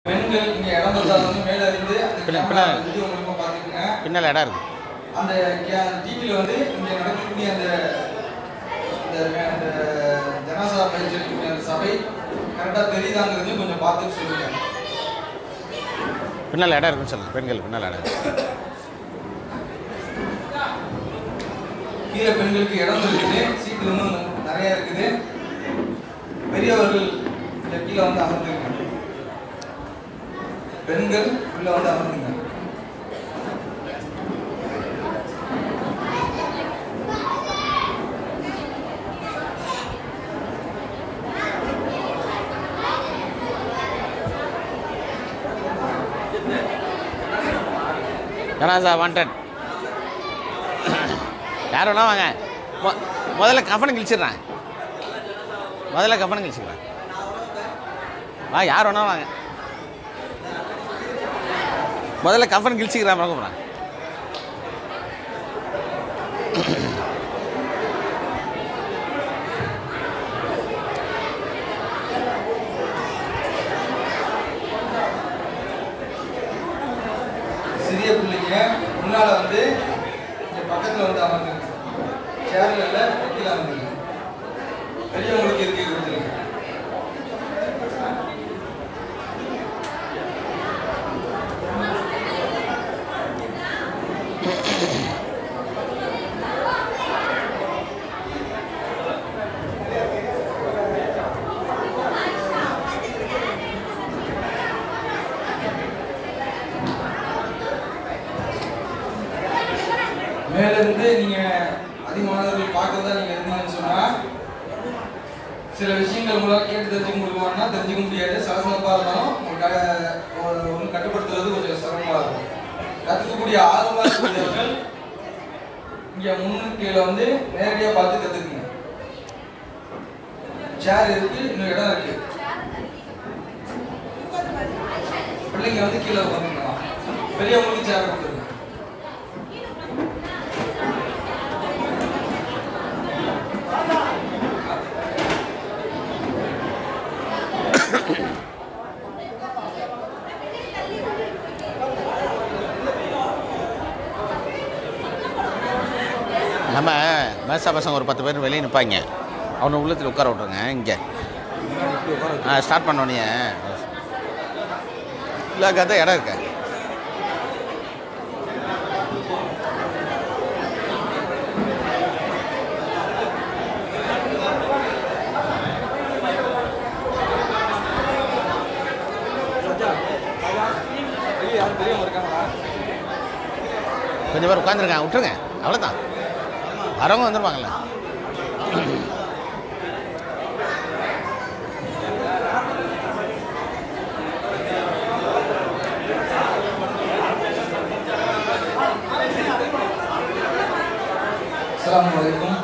பெண்கள் இங்க இடம் வந்தால் வந்து மேல இருந்து அந்த பின்ன- camera பின்ன- வீடியோ மூலமா பாத்துக்கங்க பின்னால் இடம் இருக்குது அந்த டிவியில் வந்து இங்க நடக்கக்கூடிய அந்த இந்த மே- அந்த ஜனாசா பயிற்சி எடுக்கக்கூடிய அந்த சபை கரெக்டாக தெரியுதாங்கிறதையும் கொஞ்சம் பார்த்துட்டு சொல்லுங்க பின்னால் இடம் இருக்குன்னு சொல்லுங்கள் பெண்கள் பின்னால் இடம் இருக்கு கீழே பெண்களுக்கு இடம் இருக்குது சீட்டு இன்னும் நிறைய இருக்குது பெரியவர்கள் இந்த கீழே வந்து அமர்ந்துங்க பெண்கள் உள்ள வந்து அமர்ந்துங்க ஜனாசா வாண்டட் யார் வேணா வாங்க மொ- முதல்ல கஃபனை கிழிச்சிடுறேன் முதல்ல கஃபனை கிழிச்சிடுறேன் வா யார் வேணா வாங்க முதல்ல கஃபன் கிழிச்சிக்கிறேன் கூப்பிட்றேன் சிறிய பிள்ளைங்க முன்னால வந்து இங்க பக்கத்துல வந்து அமர்ந்துங்க சேர்ல இல்ல கீழே அமர்ந்துங்க பெரியவங்களுக்கு இருக்கை கொடுத்துருங்க மேல இருந்து நீங்க அதிகமானவர்கள் பார்க்கறதா நீங்க இருந்தீங்கன்னு சொன்னா சில விஷயங்கள் உங்களால் கேட்டு தெரிஞ்சுக்க முடியுமான்னா தெரிஞ்சுக்க முடியாது சலசலப்பா இருந்தாலும் உங்களுக்கு ஒன்று கட்டுப்படுத்துறது கொஞ்சம் சிரமமா இருக்கும் கத்துக்கக்கூடிய ஆர்வமா இருக்கக்கூடியவர்கள் இங்க முன்னு கீழே வந்து நேரடியா பார்த்து கத்துக்குங்க சேர் இருக்கு இன்னும் இடம் இருக்கு பிள்ளைங்க வந்து கீழே உட்காந்துக்கலாம் பெரியவங்களுக்கு சேர் கொடுத்துருங்க நம்ம மேசா பசங்க ஒரு பத்து பேர் வெளியே நிற்பாங்க அவனை உள்ளத்தில் உட்கார விட்ருங்க இங்கே ஆ ஸ்டார்ட் பண்ணோடனே இல்லை கதை இடம் இருக்க கொஞ்சம் பேர் உட்காந்துருங்க விட்டுருங்க அவ்வளோதான் வரவங்க வந்துருவாங்கல்ல அஸ்ஸலாமு அலைக்கும்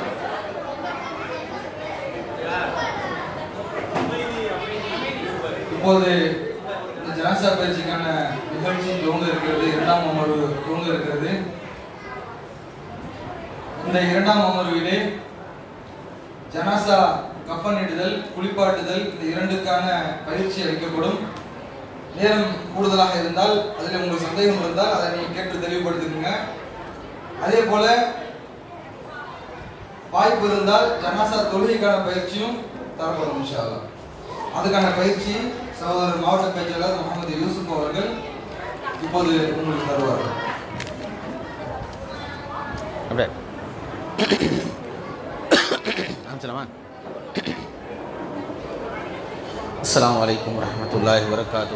இப்போது இந்த ஜனாசா பயிற்சிக்கான நிகழ்ச்சி துவங்க இருக்கிறது இரண்டாம் அமர்வு துவங்க இருக்கிறது இந்த இரண்டாம் அமர்விலே ஜனாசா கப்பனிடுதல் குளிப்பாட்டுதல் இந்த இரண்டுக்கான பயிற்சி அளிக்கப்படும் நேரம் கூடுதலாக இருந்தால் அதில் உங்களுக்கு சந்தேகம் இருந்தால் அதை நீங்கள் கேட்டு தெளிவுபடுத்துங்க அதே போல வாய்ப்பு இருந்தால் ஜனாசா தொழுகைக்கான பயிற்சியும் தரப்படும் இன்ஷா அல்லாஹ். அதுக்கான பயிற்சி சகோதரர் மாவட்ட பேச்சாளர் முகமது யூசுப் அவர்கள் இப்போது உங்களுக்கு தருவார்கள் அப்படியே ஆரம்பிச்சலாமா السلام عليكم ورحمة الله وبركاته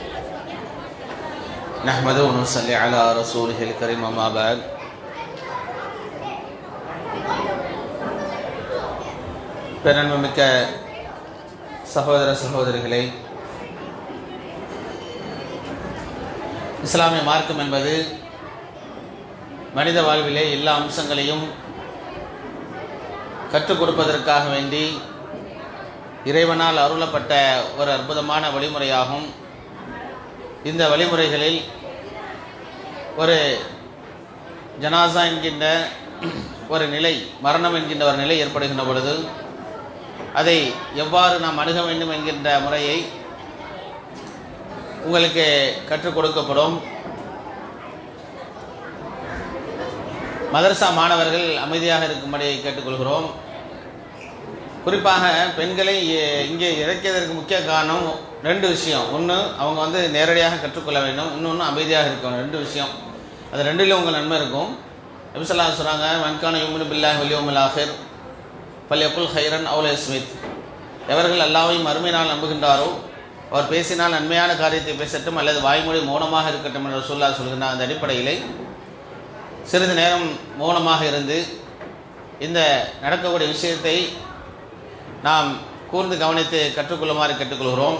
نحمده ونصلي على رسوله الكريم أما بعد பெருமைமிக்க சகோதர சகோதரிகளே இஸ்லாமிய மார்க்கம் என்பது மனித வாழ்விலே எல்லா அம்சங்களையும் கற்றுக் கொடுப்பதற்காக வேண்டி இறைவனால் அருளப்பட்ட ஒரு அற்புதமான வழிமுறையாகும் இந்த வழிமுறைகளில் ஒரு ஜனாசா என்கின்ற ஒரு நிலை மரணம் என்கின்ற ஒரு நிலை ஏற்படுகின்ற பொழுது அதை எவ்வாறு நாம் அணுக வேண்டும் என்கின்ற முறையை உங்களுக்கு கற்றுக் கொடுக்கப்படும் மதரசா மாணவர்கள் அமைதியாக இருக்கும்படி கேட்டுக்கொள்கிறோம் குறிப்பாக பெண்களை இ- இங்கே இறக்கியதற்கு முக்கிய காரணம் ரெண்டு விஷயம் ஒன்று அவங்க வந்து நேரடியாக கற்றுக்கொள்ள வேண்டும் இன்னொன்று அமைதியாக இருக்க வேண்டும் ரெண்டு விஷயம் அது ரெண்டிலும் உங்கள் நன்மை இருக்கும் நபிசல்லா சொல்கிறாங்க மன்கான யுமின் பில்லாஹ் வலியோமில் ஆஹிர் பல்யக்குல் ஹைரன் அவுல ஸ்மித் எவர்கள் அல்லாவையும் மறுமையினால் நம்புகின்றாரோ அவர் பேசினால் நன்மையான காரியத்தை பேசட்டும் அல்லது வாய்மொழி மௌனமாக இருக்கட்டும் என்று சொல்லா சொல்கின்ற அந்த அடிப்படையிலே சிறிது நேரம் மௌனமாக இருந்து இந்த நடக்கக்கூடிய விஷயத்தை நாம் கூர்ந்து கவனித்து கற்றுக்கொள்ளுமாறு கேட்டுக்கொள்கிறோம்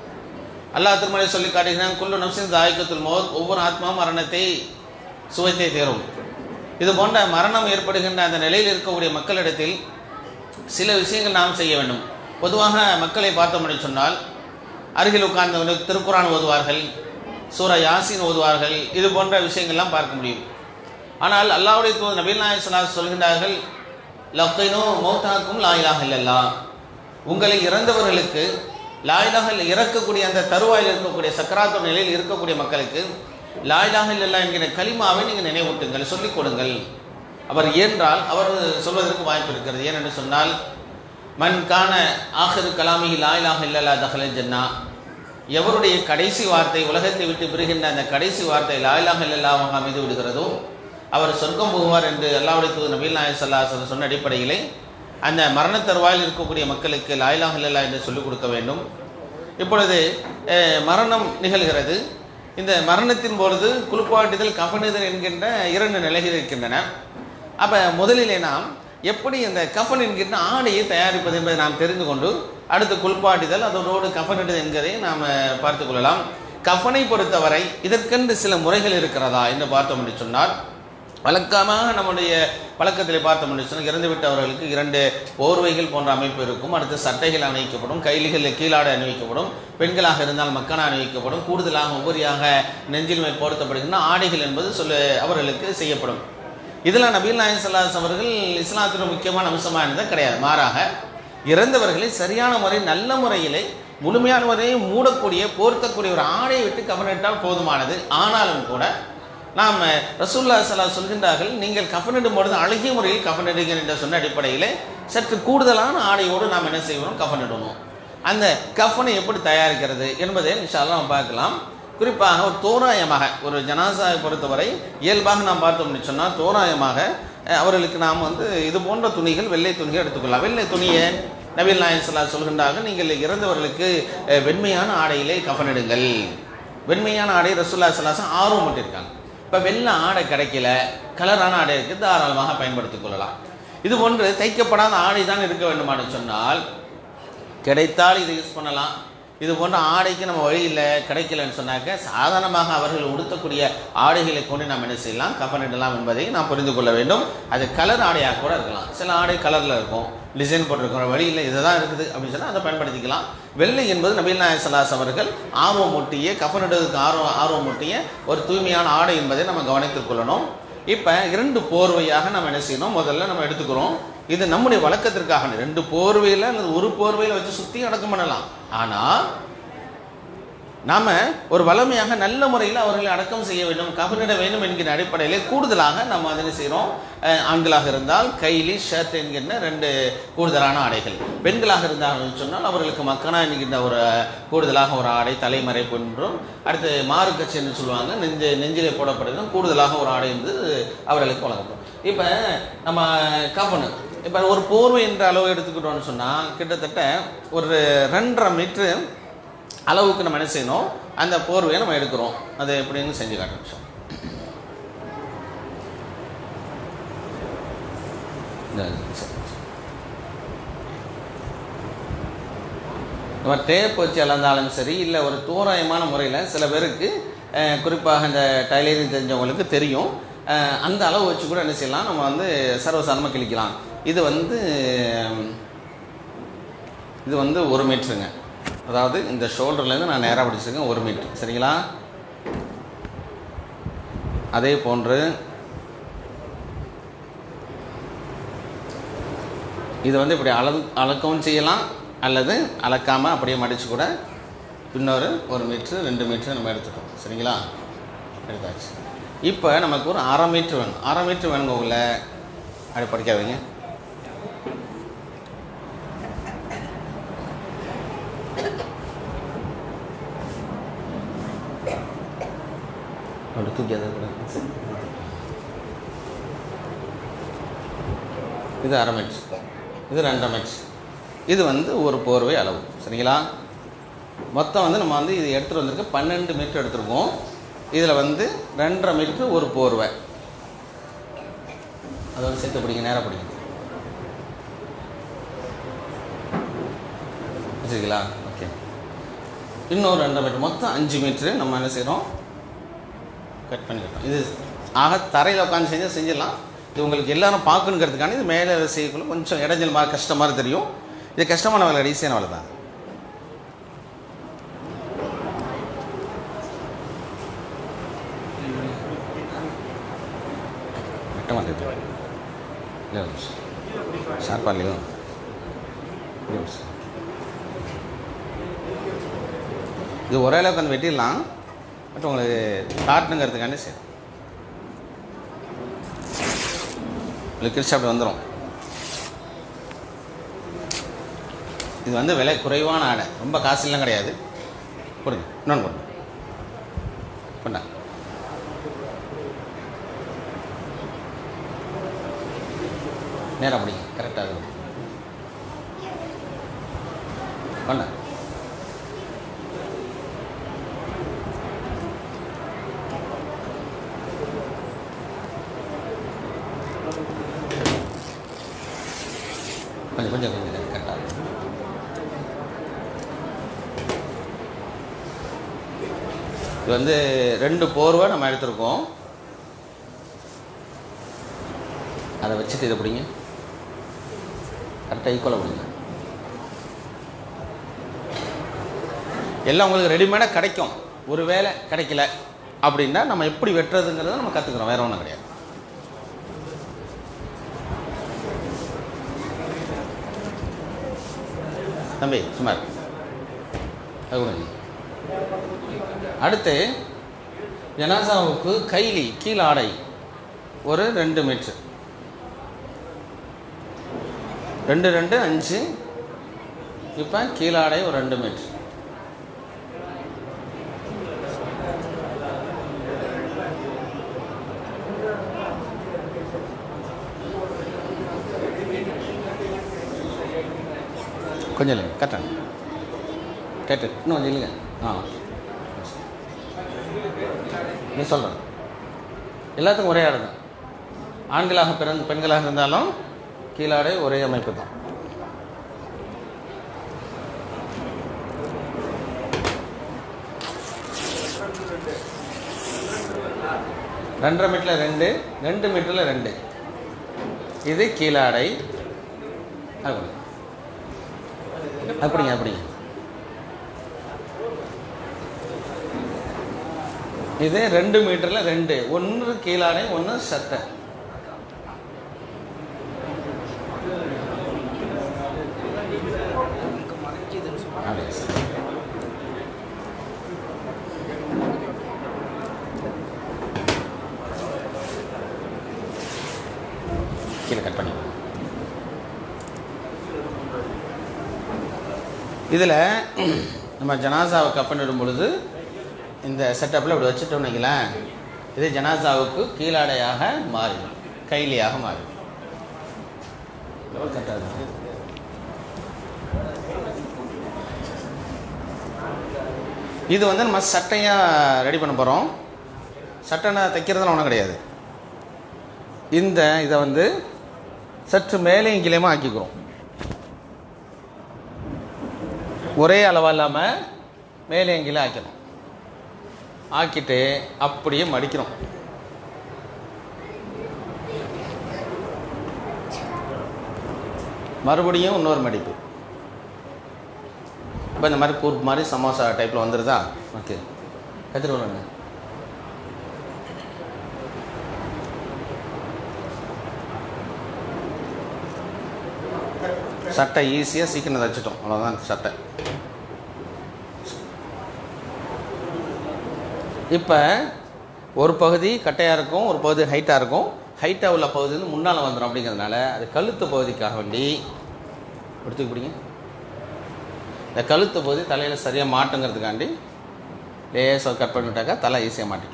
அல்லாஹ் திருமலை சொல்லி காட்டுகிறான் குல்லு நம்சின் தாய்க்கத்துல் மோத் ஒவ்வொரு ஆத்மாவும் மரணத்தை சுவைத்தே தேரும் இது போன்ற மரணம் ஏற்படுகின்ற அந்த நிலையில் இருக்கக்கூடிய மக்களிடத்தில் சில விஷயங்கள் நாம் செய்ய வேண்டும் பொதுவாக மக்களை பார்த்தோம் என்று சொன்னால் அருகில் உட்கார்ந்தவர்கள் திருக்குரான் ஓதுவார்கள் சூரா யாசின் ஓதுவார்கள் இது போன்ற விஷயங்கள்லாம் பார்க்க முடியும் ஆனால் அல்லாஹ்வுடைய தூதர் நபீல் நாயக் ஸல்லல்லாஹு சொல்கின்றார்கள் லக்கைனோ மௌத்தாக்கும் லாயிலாக இல்லல்லா உங்களை இறந்தவர்களுக்கு லாயிலாக இறக்கக்கூடிய அந்த தருவாயில் இருக்கக்கூடிய சக்கராத்து நிலையில் இருக்கக்கூடிய மக்களுக்கு லாயிலாக இல்லல்லா என்கிற கலிமாவை நீங்கள் நினைவூட்டுங்கள் சொல்லிக் கொடுங்கள் அவர் ஏன்றால் அவர் சொல்வதற்கு வாய்ப்பு இருக்கிறது ஏனென்று சொன்னால் மன் கான ஆஹிரு கலாமிஹி லாயிலாக இல்லல்லா தஹல ஜன்னா எவருடைய கடைசி வார்த்தை உலகத்தை விட்டு பிரிகின்ற அந்த கடைசி வார்த்தை லாயிலாக இல்லல்லாவாக அமைந்து விடுகிறதோ அவர் சொர்க்கம் போவார் என்று அல்லாவுடைய தூது நபீல் நாயக் சல்லா சொன்ன அடிப்படையிலே அந்த மரண தருவாயில் இருக்கக்கூடிய மக்களுக்கு லாயிலாக இல்லல்லா என்று சொல்லிக் கொடுக்க வேண்டும் இப்பொழுது அஹ், மரணம் நிகழ்கிறது இந்த மரணத்தின் பொழுது குளிப்பாட்டுதல் கஃனிதல் என்கின்ற இரண்டு நிலைகள் இருக்கின்றன அப்போ முதலிலே நாம் எப்படி இந்த கஃன் என்கின்ற ஆடையை தயாரிப்பது என்பதை நாம் தெரிந்து கொண்டு அடுத்து குளிப்பாட்டுதல் அதனோடு கஃனிடுதல் என்கிறதை நாம் பார்த்து கொள்ளலாம் கஃனை பொறுத்தவரை இதற்கென்று சில முறைகள் இருக்கிறதா என்று பார்த்தோம் என்று சொன்னால் வழக்கமாக நம்முடைய பழக்கத்தில் பார்த்தோம் என்று சொன்னால் இறந்து விட்டவர்களுக்கு இரண்டு போர்வைகள் போன்ற அமைப்பு இருக்கும் அடுத்து சட்டைகள் அணிவிக்கப்படும் கைலிகளில் கீழாடை அணிவிக்கப்படும் பெண்களாக இருந்தால் மக்கனா அணிவிக்கப்படும் கூடுதலாக உபரியாக நெஞ்சில் மேல் போர்த்தப்படுகின்ற ஆடைகள் என்பது சொல்ல அவர்களுக்கு செய்யப்படும் இதில் நபீல் நாயன் சல்லாஸ் அவர்கள் இஸ்லாத்தின் முக்கியமான அம்சமாக இருந்தது கிடையாது மாறாக இறந்தவர்களை சரியான முறை நல்ல முறையிலே முழுமையான முறையை மூடக்கூடிய போர்த்தக்கூடிய ஒரு ஆடையை விட்டு கவனிட்டால் போதுமானது ஆனாலும் கூட நாம் ரசூல்லா சலா சொல்கின்றார்கள் நீங்கள் கஃனிடும் பொழுது அழகிய முறையில் கஃனிடுங்கள் என்று சொன்ன அடிப்படையில் சற்று கூடுதலான ஆடையோடு நாம் என்ன செய்வோம் கஃனிடணும் அந்த கஃனை எப்படி தயாரிக்கிறது என்பதை இன்ஷால்லா நாம் பார்க்கலாம் குறிப்பாக ஒரு தோராயமாக ஒரு ஜனாசாவை பொறுத்தவரை இயல்பாக நாம் பார்த்தோம்னு சொன்னால் தோராயமாக அஹ், அவர்களுக்கு நாம் வந்து இது போன்ற துணிகள் வெள்ளை துணிகள் எடுத்துக்கொள்ளலாம் வெள்ளை துணியை நபீல் நாயன் சல்லா சொல்கின்றார்கள் நீங்கள் இறந்தவர்களுக்கு அஹ், வெண்மையான ஆடையிலே கஃனிடுங்கள் வெண்மையான ஆடை ரசூல்லா சல்லாசம் ஆர்வம் பண்ணியிருக்காங்க இப்போ வெள்ளை ஆடை கிடைக்கல கலரான ஆடை இருக்குது தாராளமாக பயன்படுத்திக் கொள்ளலாம் இது போன்று தைக்கப்படாத ஆடை தான் இருக்க வேண்டுமான்னு சொன்னால் கிடைத்தால் இதை யூஸ் பண்ணலாம் இது போன்ற ஆடைக்கு நம்ம வழி இல்லை கிடைக்கலன்னு சொன்னாக்க சாதாரணமாக அவர்கள் உடுத்தக்கூடிய ஆடைகளை கொண்டு நாம் என்ன செய்யலாம் கஃனிடலாம் என்பதை நாம் புரிந்து கொள்ள வேண்டும் அது கலர் ஆடையாக கூட இருக்கலாம் சில ஆடை கலரில் இருக்கும் டிசைன் போட்டிருக்கிற வழியில் இதுதான் இருக்குது அப்படின்னு சொன்னால் அதை பயன்படுத்திக்கலாம் வெள்ளை என்பது நபீல் நாயக் சலாஸ் அவர்கள் ஆர்வம் மூட்டிய கஃனிடுவதற்கு ஆர்வம் ஆர்வம் மூட்டிய ஒரு தூய்மையான ஆடை என்பதை நம்ம கவனித்துக் கொள்ளணும் இப்போ இரண்டு போர்வையாக நம்ம என்ன செய்யணும் முதல்ல நம்ம எடுத்துக்கிறோம் இது நம்முடைய வழக்கத்திற்காக ரெண்டு போர்வையில் அல்லது ஒரு போர்வையில் வச்சு சுற்றி அடக்கம் பண்ணலாம் ஆனால் நாம ஒரு வளமையாக நல்ல முறையில் அவர்களை அடக்கம் செய்ய வேண்டும் கபனிட வேண்டும் என்கிற அடிப்படையில் கூடுதலாக நம்ம அதனை செய்கிறோம் அஹ், ஆண்களாக இருந்தால் கைலி ஷர்ட் என்கின்ற ரெண்டு கூடுதலான ஆடைகள் பெண்களாக இருந்தார்கள் சொன்னால் அவர்களுக்கு மக்கனா என்கின்ற ஒரு கூடுதலாக ஒரு ஆடை தலைமறை என்றும் அடுத்து மாறுக்கச்சி என்று சொல்லுவாங்க நெஞ்சு நெஞ்சிலே போடப்படுகிற கூடுதலாக ஒரு ஆடை என்று அவர்களுக்கு வழங்கப்படும் இப்போ நம்ம கஃபனு இப்போ ஒரு போர்வை என்ற அளவு எடுத்துக்கிட்டோம்னு சொன்னால் கிட்டத்தட்ட ஒரு ரெண்டரை மீட்ரு அளவுக்கு நம்ம என்ன செய்யணும் அந்த போர்வையை நம்ம எடுக்கிறோம் அது எப்படின்னு செஞ்சு காட்டுறோம் நம்ம டேப் வச்சு அளந்தாலும் சரி இல்லை ஒரு தோராயமான முறையில் சில பேருக்கு அஹ், குறிப்பாக இந்த டைலரிங் தெரிஞ்சவங்களுக்கு தெரியும் அஹ், அந்த அளவு வச்சு கூட என்ன செய்யலாம் நம்ம வந்து சர்வசாதாரணமாக கிழிக்கலாம் இது வந்து இது வந்து ஒரு மீட்டருங்க அதாவது இந்த ஷோல்டர்லேருந்து நான் நேராக பிடிச்சிருக்கேன் ஒரு மீட்டர் சரிங்களா அதே போன்று இது வந்து இப்படி அளவு அளக்கவும் செய்யலாம் அல்லது அளக்காமல் அப்படியே மடித்து கூட இன்னொரு ஒரு மீட்ரு ரெண்டு மீட்ரு நம்ம எடுத்துட்டோம் சரிங்களா எடுத்தாச்சு இப்போ நமக்கு ஒரு அரை மீட்ரு வேணும் அரை மீட்ரு வேணுங்க உள்ள அப்படி படிக்காதீங்க அப்படி தூக்கி அதை கூட இது அரை மீட்ரு இது ரெண்டரை மீட்ரு இது வந்து ஒரு போர்வை அளவு சரிங்களா மொத்தம் வந்து நம்ம வந்து இது எடுத்துகிட்டு வந்திருக்க பன்னெண்டு மீட்டர் எடுத்திருக்கோம் இதில் வந்து ரெண்டரை மீட்ரு ஒரு போர்வை அதோட சேர்த்து பிடிங்க நேராக பிடிங்க வச்சுருக்கீங்களா ஓகே இன்னொரு ரெண்டரை மீட்டர் மொத்தம் அஞ்சு மீட்ரு நம்ம என்ன செய்கிறோம் கட் பண்ணிக்கிட்டோம் இது ஆக தரையில் உட்காந்து செஞ்சால் செஞ்சிடலாம் இது உங்களுக்கு எல்லாரும் பார்க்கணுங்கிறதுக்கான இது மேலே செய்யக்குள்ள கொஞ்சம் இடைஞ்சல் மாதிரி கஷ்டம் மாதிரி தெரியும் இது கஷ்டமான வேலை ஈஸியான வேலை தான் வெட்ட மாட்டேங்குது இல்லை ஒரு நிமிஷம் ஷார்ப்பாக இல்லையோ ஒரு நிமிஷம் இது ஒரே அளவுக்கு வந்து வெட்டிடலாம் பட் உங்களுக்கு காட்டணுங்கிறதுக்காண்டி சரி உங்களுக்கு கிரிச்சு அப்படி வந்துடும் இது வந்து விலை குறைவான ஆடை ரொம்ப காசுலாம் கிடையாது கொடுங்க இன்னொன்று கொடுங்க பண்ண நேரம் பிடிங்க கரெக்டாக இருக்கும் பண்ண கொஞ்சம் கொஞ்சம் கொஞ்சம் கரெக்டாக இருக்கும் இது வந்து ரெண்டு போர்வை நம்ம எடுத்திருக்கோம் அதை வச்சுட்டு இதை பிடிங்க கரெக்டாக ஈக்குவலாக பிடிங்க எல்லாம் உங்களுக்கு ரெடிமேடாக கிடைக்கும் ஒரு வேளை கிடைக்கல அப்படின்னா நம்ம எப்படி வெட்டுறதுங்கிறத நம்ம கற்றுக்குறோம் வேற ஒன்றும் கிடையாது தம்பி சும்மா இரு. அது கொடுங்க அடுத்து ஜனாசாவுக்கு கைலி கீழ் ஆடை ஒரு ரெண்டு மீட்ரு ரெண்டு ரெண்டு அஞ்சு இப்போ கீழாடை ஒரு ரெண்டு மீட்ரு கொஞ்சம் இல்லைங்க கட்டணும் கேட்டு இன்னும் கொஞ்சம் இல்லைங்க ஆ நீ சொல்கிறேன் எல்லாத்துக்கும் ஒரே ஆடை தான் ஆண்களாக பிறந்த பெண்களாக இருந்தாலும் கீழாடை ஒரே அமைப்பு தான் ரெண்டரை மீட்டரில் ரெண்டு ரெண்டு மீட்டரில் ரெண்டு இது கீழாடை அப்படி அப்படிங்க அப்படிங்க இது ரெண்டு மீட்டரில் ரெண்டு ஒன்று கீழாடை ஒன்று சட்டை அப்படியே சார் கீழே கட் பண்ணி இதில் நம்ம ஜனாசாவை கப்பனிடும் பொழுது இந்த செட்டப்பில் இப்படி வச்சுட்டோம்னு வைங்களேன் இது ஜனாசாவுக்கு கீழாடையாக மாறிடும் கைலியாக மாறிடும் கரெக்டாக இருக்கு. இது வந்து நம்ம சட்டையாக ரெடி பண்ண போகிறோம் சட்டைனா தைக்கிறதுலாம் ஒன்றும் கிடையாது இந்த இதை வந்து சற்று மேலேயும் கீழேயுமா ஆக்கிக்கிறோம் ஒரே அளவாக இல்லாமல் மேலேயும் கீழே ஆக்கணும் ஆக்கிட்டு அப்படியே மடிக்கிறோம் மறுபடியும் இன்னொரு மடிப்பு இப்போ இந்த மாதிரி கூர்ப்பு மாதிரி சமோசா டைப்பில் வந்துடுதா ஓகே எடுத்துகிட்டு வரணுங்க சட்டை ஈஸியாக சீக்கிரம் தைச்சிட்டோம் அவ்வளோதான் சட்டை இப்போ ஒரு பகுதி கட்டையாக இருக்கும் ஒரு பகுதி ஹைட்டாக இருக்கும் ஹைட்டாக உள்ள பகுதி வந்து முன்னால் வந்துடும் அப்படிங்கிறதுனால அது கழுத்து பகுதிக்காக வேண்டி எடுத்துக்க பிடிங்க இந்த கழுத்து பகுதி தலையில் சரியாக மாட்டுங்கிறதுக்காண்டி லேசாக கட் பண்ணிவிட்டாக்கா தலை ஈஸியாக மாட்டிக்கும்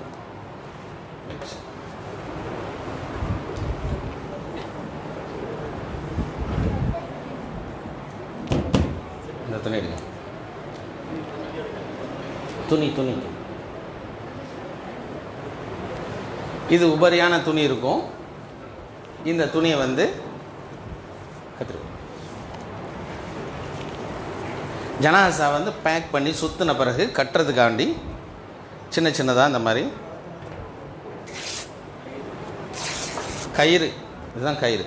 இந்த துணி எடுங்க துணி துணி இது உபரியான துணி இருக்கும் இந்த துணியை வந்து கத்திரிக்கோம் ஜனாசா வந்து பேக் பண்ணி சுற்றின பிறகு கட்டுறதுக்காண்டி சின்ன சின்னதாக இந்த மாதிரி கயிறு இதுதான் கயிறு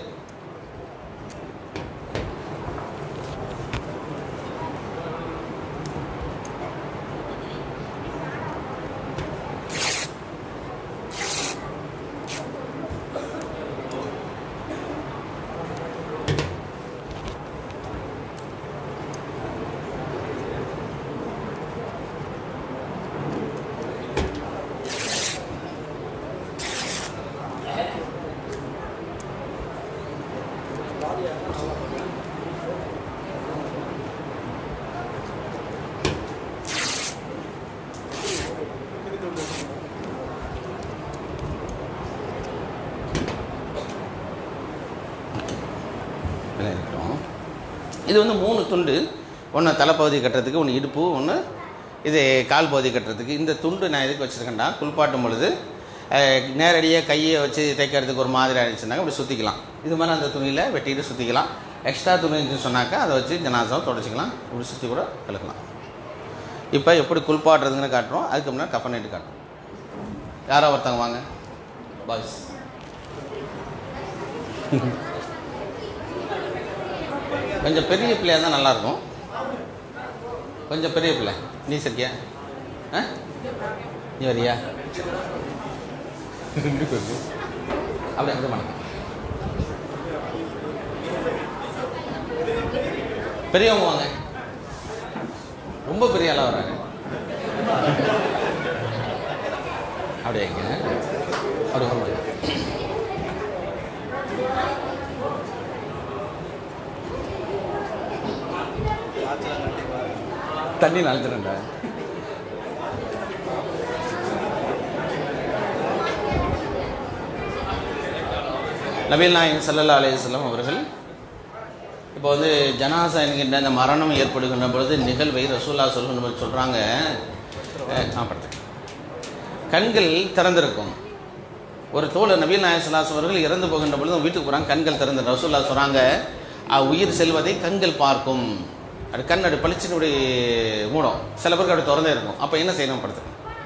இதெல்லாம் இருக்கட்டும் இது வந்து மூணு துண்டு ஒன்று தலைப்பகுதி கட்டுறதுக்கு ஒன்று இடுப்பு ஒன்று இது கால் பகுதி கட்டுறதுக்கு இந்த துண்டு நான் எதுக்கு வச்சுருக்கேன்டா குளிப்பாட்டும் பொழுது அஹ், நேரடியாக கையை வச்சு தைக்கிறதுக்கு ஒரு மாதிரி ஆயிடுச்சுனாக்கா இப்படி சுற்றிக்கலாம் இது மாதிரி அந்த துணியில் வெட்டிட்டு சுற்றிக்கலாம் எக்ஸ்ட்ரா துணி இருந்துச்சுன்னு சொன்னாக்கா அதை வச்சு ஜனாசாவை தொடச்சிக்கலாம் இப்படி சுற்றி கூட கலக்கலாம் இப்போ எப்படி குளிப்பாட்டுறதுன்னு காட்டுறோம் அதுக்கு முன்னாடி கஃபனேட்டு காட்டுறோம் யாரோ ஒருத்தவங்க வாங்க பாய்ஸ் கொஞ்சம் பெரிய பிள்ளையாக தான் நல்லாயிருக்கும் கொஞ்சம் பெரிய பிள்ளை நீ சரியா ஆ நீ வரியா அப்படி அப்படி பண்ண பெரியவங்க வாங்க ரொம்ப பெரிய ஆளாக வராங்க அப்படியே இங்க. அப்படி வர தண்ணி நனைச்சிடண்டா நபீல் நாயகம் சல்லல்லா அலையம் அவர்கள் இப்போ வந்து ஜனாசா என்கின்ற அந்த மரணம் ஏற்படுகின்ற பொழுது நிகழ்வை ரசூல்லா சொல்கின்ற சொல்கிறாங்க கண்கள் திறந்திருக்கும் ஒரு தோழர் நபீல் நாயகம் சல்லாஸ் அவர்கள் இறந்து போகின்ற பொழுது அவங்க வீட்டுக்கு போகிறாங்க கண்கள் திறந்து ரசூல்லா சொல்கிறாங்க உயிர் செல்வதை கண்கள் பார்க்கும் அது கண் அப்படி பளிச்சுன்னு அப்படி மூடும் சில பேருக்கு அப்படி திறந்தே இருக்கும் அப்போ என்ன செய்யணும் படுத்து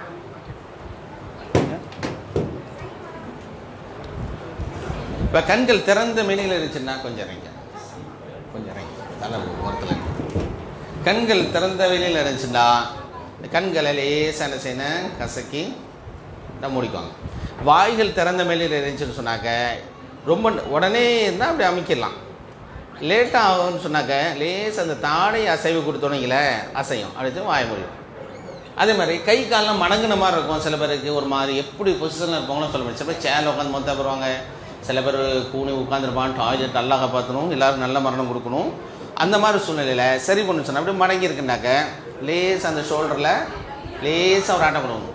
இப்போ கண்கள் திறந்த மேனியில் இருந்துச்சுன்னா கொஞ்சம் இறங்க கொஞ்சம் இறங்க தலை ஓரத்தில் கண்கள் திறந்த வெளியில் இருந்துச்சுன்னா இந்த கண்களை லேசாக என்ன செய்யணும் கசக்கி நம்ம முடிக்குவாங்க வாய்கள் திறந்த மேலையில் இருந்துச்சுன்னு சொன்னாக்க ரொம்ப உடனே இருந்தால் அப்படி அமைக்கிடலாம் லேட்டாக ஆகும்னு சொன்னாக்க லேஸ் அந்த தாடை அசைவு கொடுத்தோன்னீங்கள அசையும் அடுத்து வாய முடியும் அதே மாதிரி கை காலெலாம் மடங்குன மாதிரி இருக்கும் சில பேருக்கு ஒரு மாதிரி எப்படி பொசிஷனில் இருப்பாங்களோ சொல்ல முடியும் சில பேர் சேரில் உட்காந்து மொத்தம் வருவாங்க சில பேர் கூணி உட்காந்துருப்பான் டாய்லெட் நல்லா காப்பாற்றணும் எல்லோரும் நல்ல மரணம் கொடுக்கணும் அந்த மாதிரி சூழ்நிலையில் சரி பண்ணு சொன்னால் அப்படியே மடங்கி இருக்குனாக்க லேஸ் அந்த ஷோல்டரில் லேசாக ஒரு ஆட்டம் பண்ணுவோம்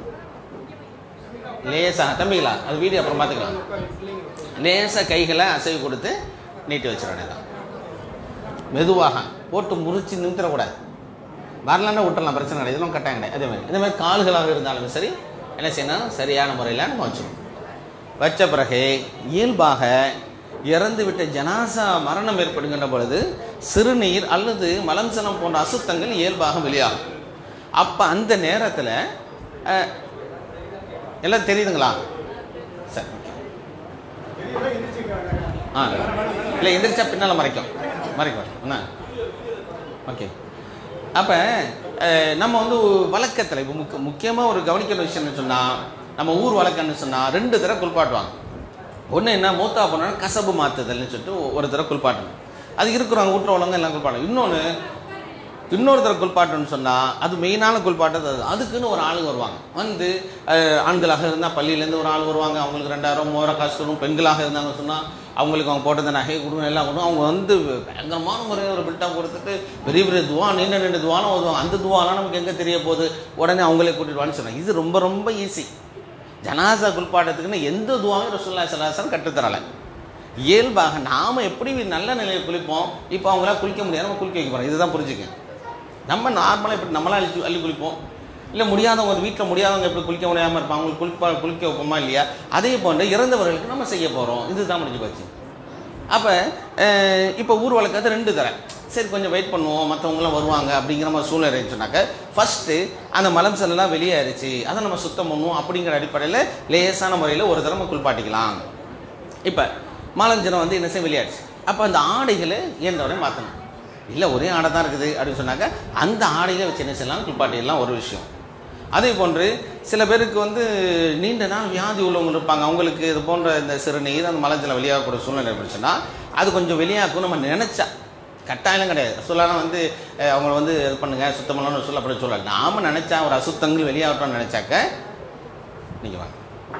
லேசாக தம்பிங்களா அது வீடியோ அப்புறம் பார்த்துக்கலாம் லேசாக கைகளை அசைவு கொடுத்து நீட்டி வச்சிட வேண்டியதான் மெதுவாக போட்டு முறிச்சு நிறுத்திடக்கூடாது வரலன்னா விட்டுறலாம் பிரச்சனை கிடையாது இதெல்லாம் கட்டாயம் கிடையாது அதே மாதிரி இதே மாதிரி கால்களாக இருந்தாலும் சரி என்ன செய்யணும் சரியான முறையில் நம்ம வச்சிடணும் வச்ச பிறகு இயல்பாக இறந்து விட்ட ஜனாசா மரணம் ஏற்படுகின்ற பொழுது சிறுநீர் அல்லது மலம்சனம் போன்ற அசுத்தங்கள் இயல்பாக வெளியாகும் அப்போ அந்த நேரத்தில் அஹ், எல்லாம் தெரியுதுங்களா சரி ஆ இல்லை எந்திரிச்சா பின்னால் மறைக்கும் மறைக்கும் என்ன ஓகே அப்போ நம்ம வந்து வழக்கத்தில் இப்போ முக்கிய முக்கியமாக ஒரு கவனிக்கிற விஷயம்னு சொன்னால் நம்ம ஊர் வழக்கம்னு சொன்னால் ரெண்டு தடவை குளிப்பாட்டுவாங்க ஒன்று என்ன மூத்தா போனா கசபு மாற்றுதல்னு சொல்லிட்டு ஒரு தடவை குளிப்பாட்டணும் அது இருக்கிறவங்க வீட்டில் உள்ளவங்க எல்லாம் குளிப்பாட்டணும் இன்னொன்று இன்னொருத்தர் குளிப்பாட்டணும்னு சொன்னால் அது மெயினான குளிப்பாட்டு அது அதுக்குன்னு ஒரு ஆளுங்க வருவாங்க வந்து அஹ், ஆண்களாக இருந்தால் பள்ளியிலேருந்து ஒரு ஆள் வருவாங்க அவங்களுக்கு ரெண்டாயிரம் மூவாயிரம் காசு கொடுக்கும் பெண்களாக இருந்தாங்க சொன்னால் அவங்களுக்கு அவங்க போட்டத நகை கொடுக்கணும் எல்லாம் கொடுக்கும் அவங்க வந்து பயங்கரமான முறையில் ஒரு பில்டப் கொடுத்துட்டு பெரிய பெரிய துவா நீண்ட நீண்ட துவாலாம் ஓதுவாங்க அந்த துவாலாம் நமக்கு எங்கே தெரிய போகுது உடனே அவங்களே கூட்டிட்டு வான்னு சொன்னாங்க இது ரொம்ப ரொம்ப ஈஸி ஜனாசா குளிப்பாட்டத்துக்குன்னு எந்த துவாவும் ரசூல்லா சலாசன் கற்றுத்தரலை இயல்பாக நாம் எப்படி நல்ல நிலையில் குளிப்போம் இப்போ அவங்களாம் குளிக்க முடியாது நம்ம குளிக்க வைக்க போகிறோம் இதுதான் புரிஞ்சுக்க நம்ம நார்மலாக இப்படி நம்மளாம் அள்ளி அள்ளி குளிப்போம் இல்லை முடியாதவங்க ஒரு வீட்டில் முடியாதவங்க எப்படி குளிக்க முடியாமல் இருப்பாங்க அவங்களுக்கு குளிப்பா குளிக்க வைப்போமா இல்லையா அதே போன்று இறந்தவர்களுக்கு நம்ம செய்ய போகிறோம் இதுதான் முடிஞ்சு போச்சு அப்போ இப்போ ஊர் வழக்கத்தை ரெண்டு தரேன் சரி கொஞ்சம் வெயிட் பண்ணுவோம் மற்றவங்களாம் வருவாங்க அப்படிங்கிற மாதிரி சூழ்நிலை இருந்துச்சுனாக்க ஃபஸ்ட்டு அந்த மலம் செல்லாம் வெளியேறிச்சு அதை நம்ம சுத்தம் பண்ணுவோம் அப்படிங்கிற அடிப்படையில் லேசான முறையில் ஒரு தடவை குளிப்பாட்டிக்கலாம் இப்போ மாலஞ்சனம் வந்து என்ன செய்ய வெளியாடுச்சு அப்போ அந்த ஆடைகளை இயன்றவரை மாற்றணும் இல்லை ஒரே ஆடை தான் இருக்குது அப்படின்னு சொன்னாக்க அந்த ஆடைகளை வச்சு என்ன செய்யலாம் குளிப்பாட்டிடலாம் ஒரு விஷயம் அதே போன்று சில பேருக்கு வந்து நீண்ட நாள் வியாதி உள்ளவங்க இருப்பாங்க அவங்களுக்கு இது போன்ற இந்த சிறுநீர் அந்த மலஜலம் வெளியாகக்கூடிய சூழ்நிலை இருந்துச்சுன்னா அது கொஞ்சம் வெளியாகும் நம்ம நினச்சா கட்டாயம் கிடையாது சொல்லலாம் வந்து அஹ், அவங்கள வந்து இது பண்ணுங்க சுத்தமெல்லாம் சொல்ல அப்படி சொல்லலாம் நாம நினச்சா ஒரு அசுத்தங்கள் வெளியாகட்டும்னு நினச்சாக்க நீங்கள் வாங்க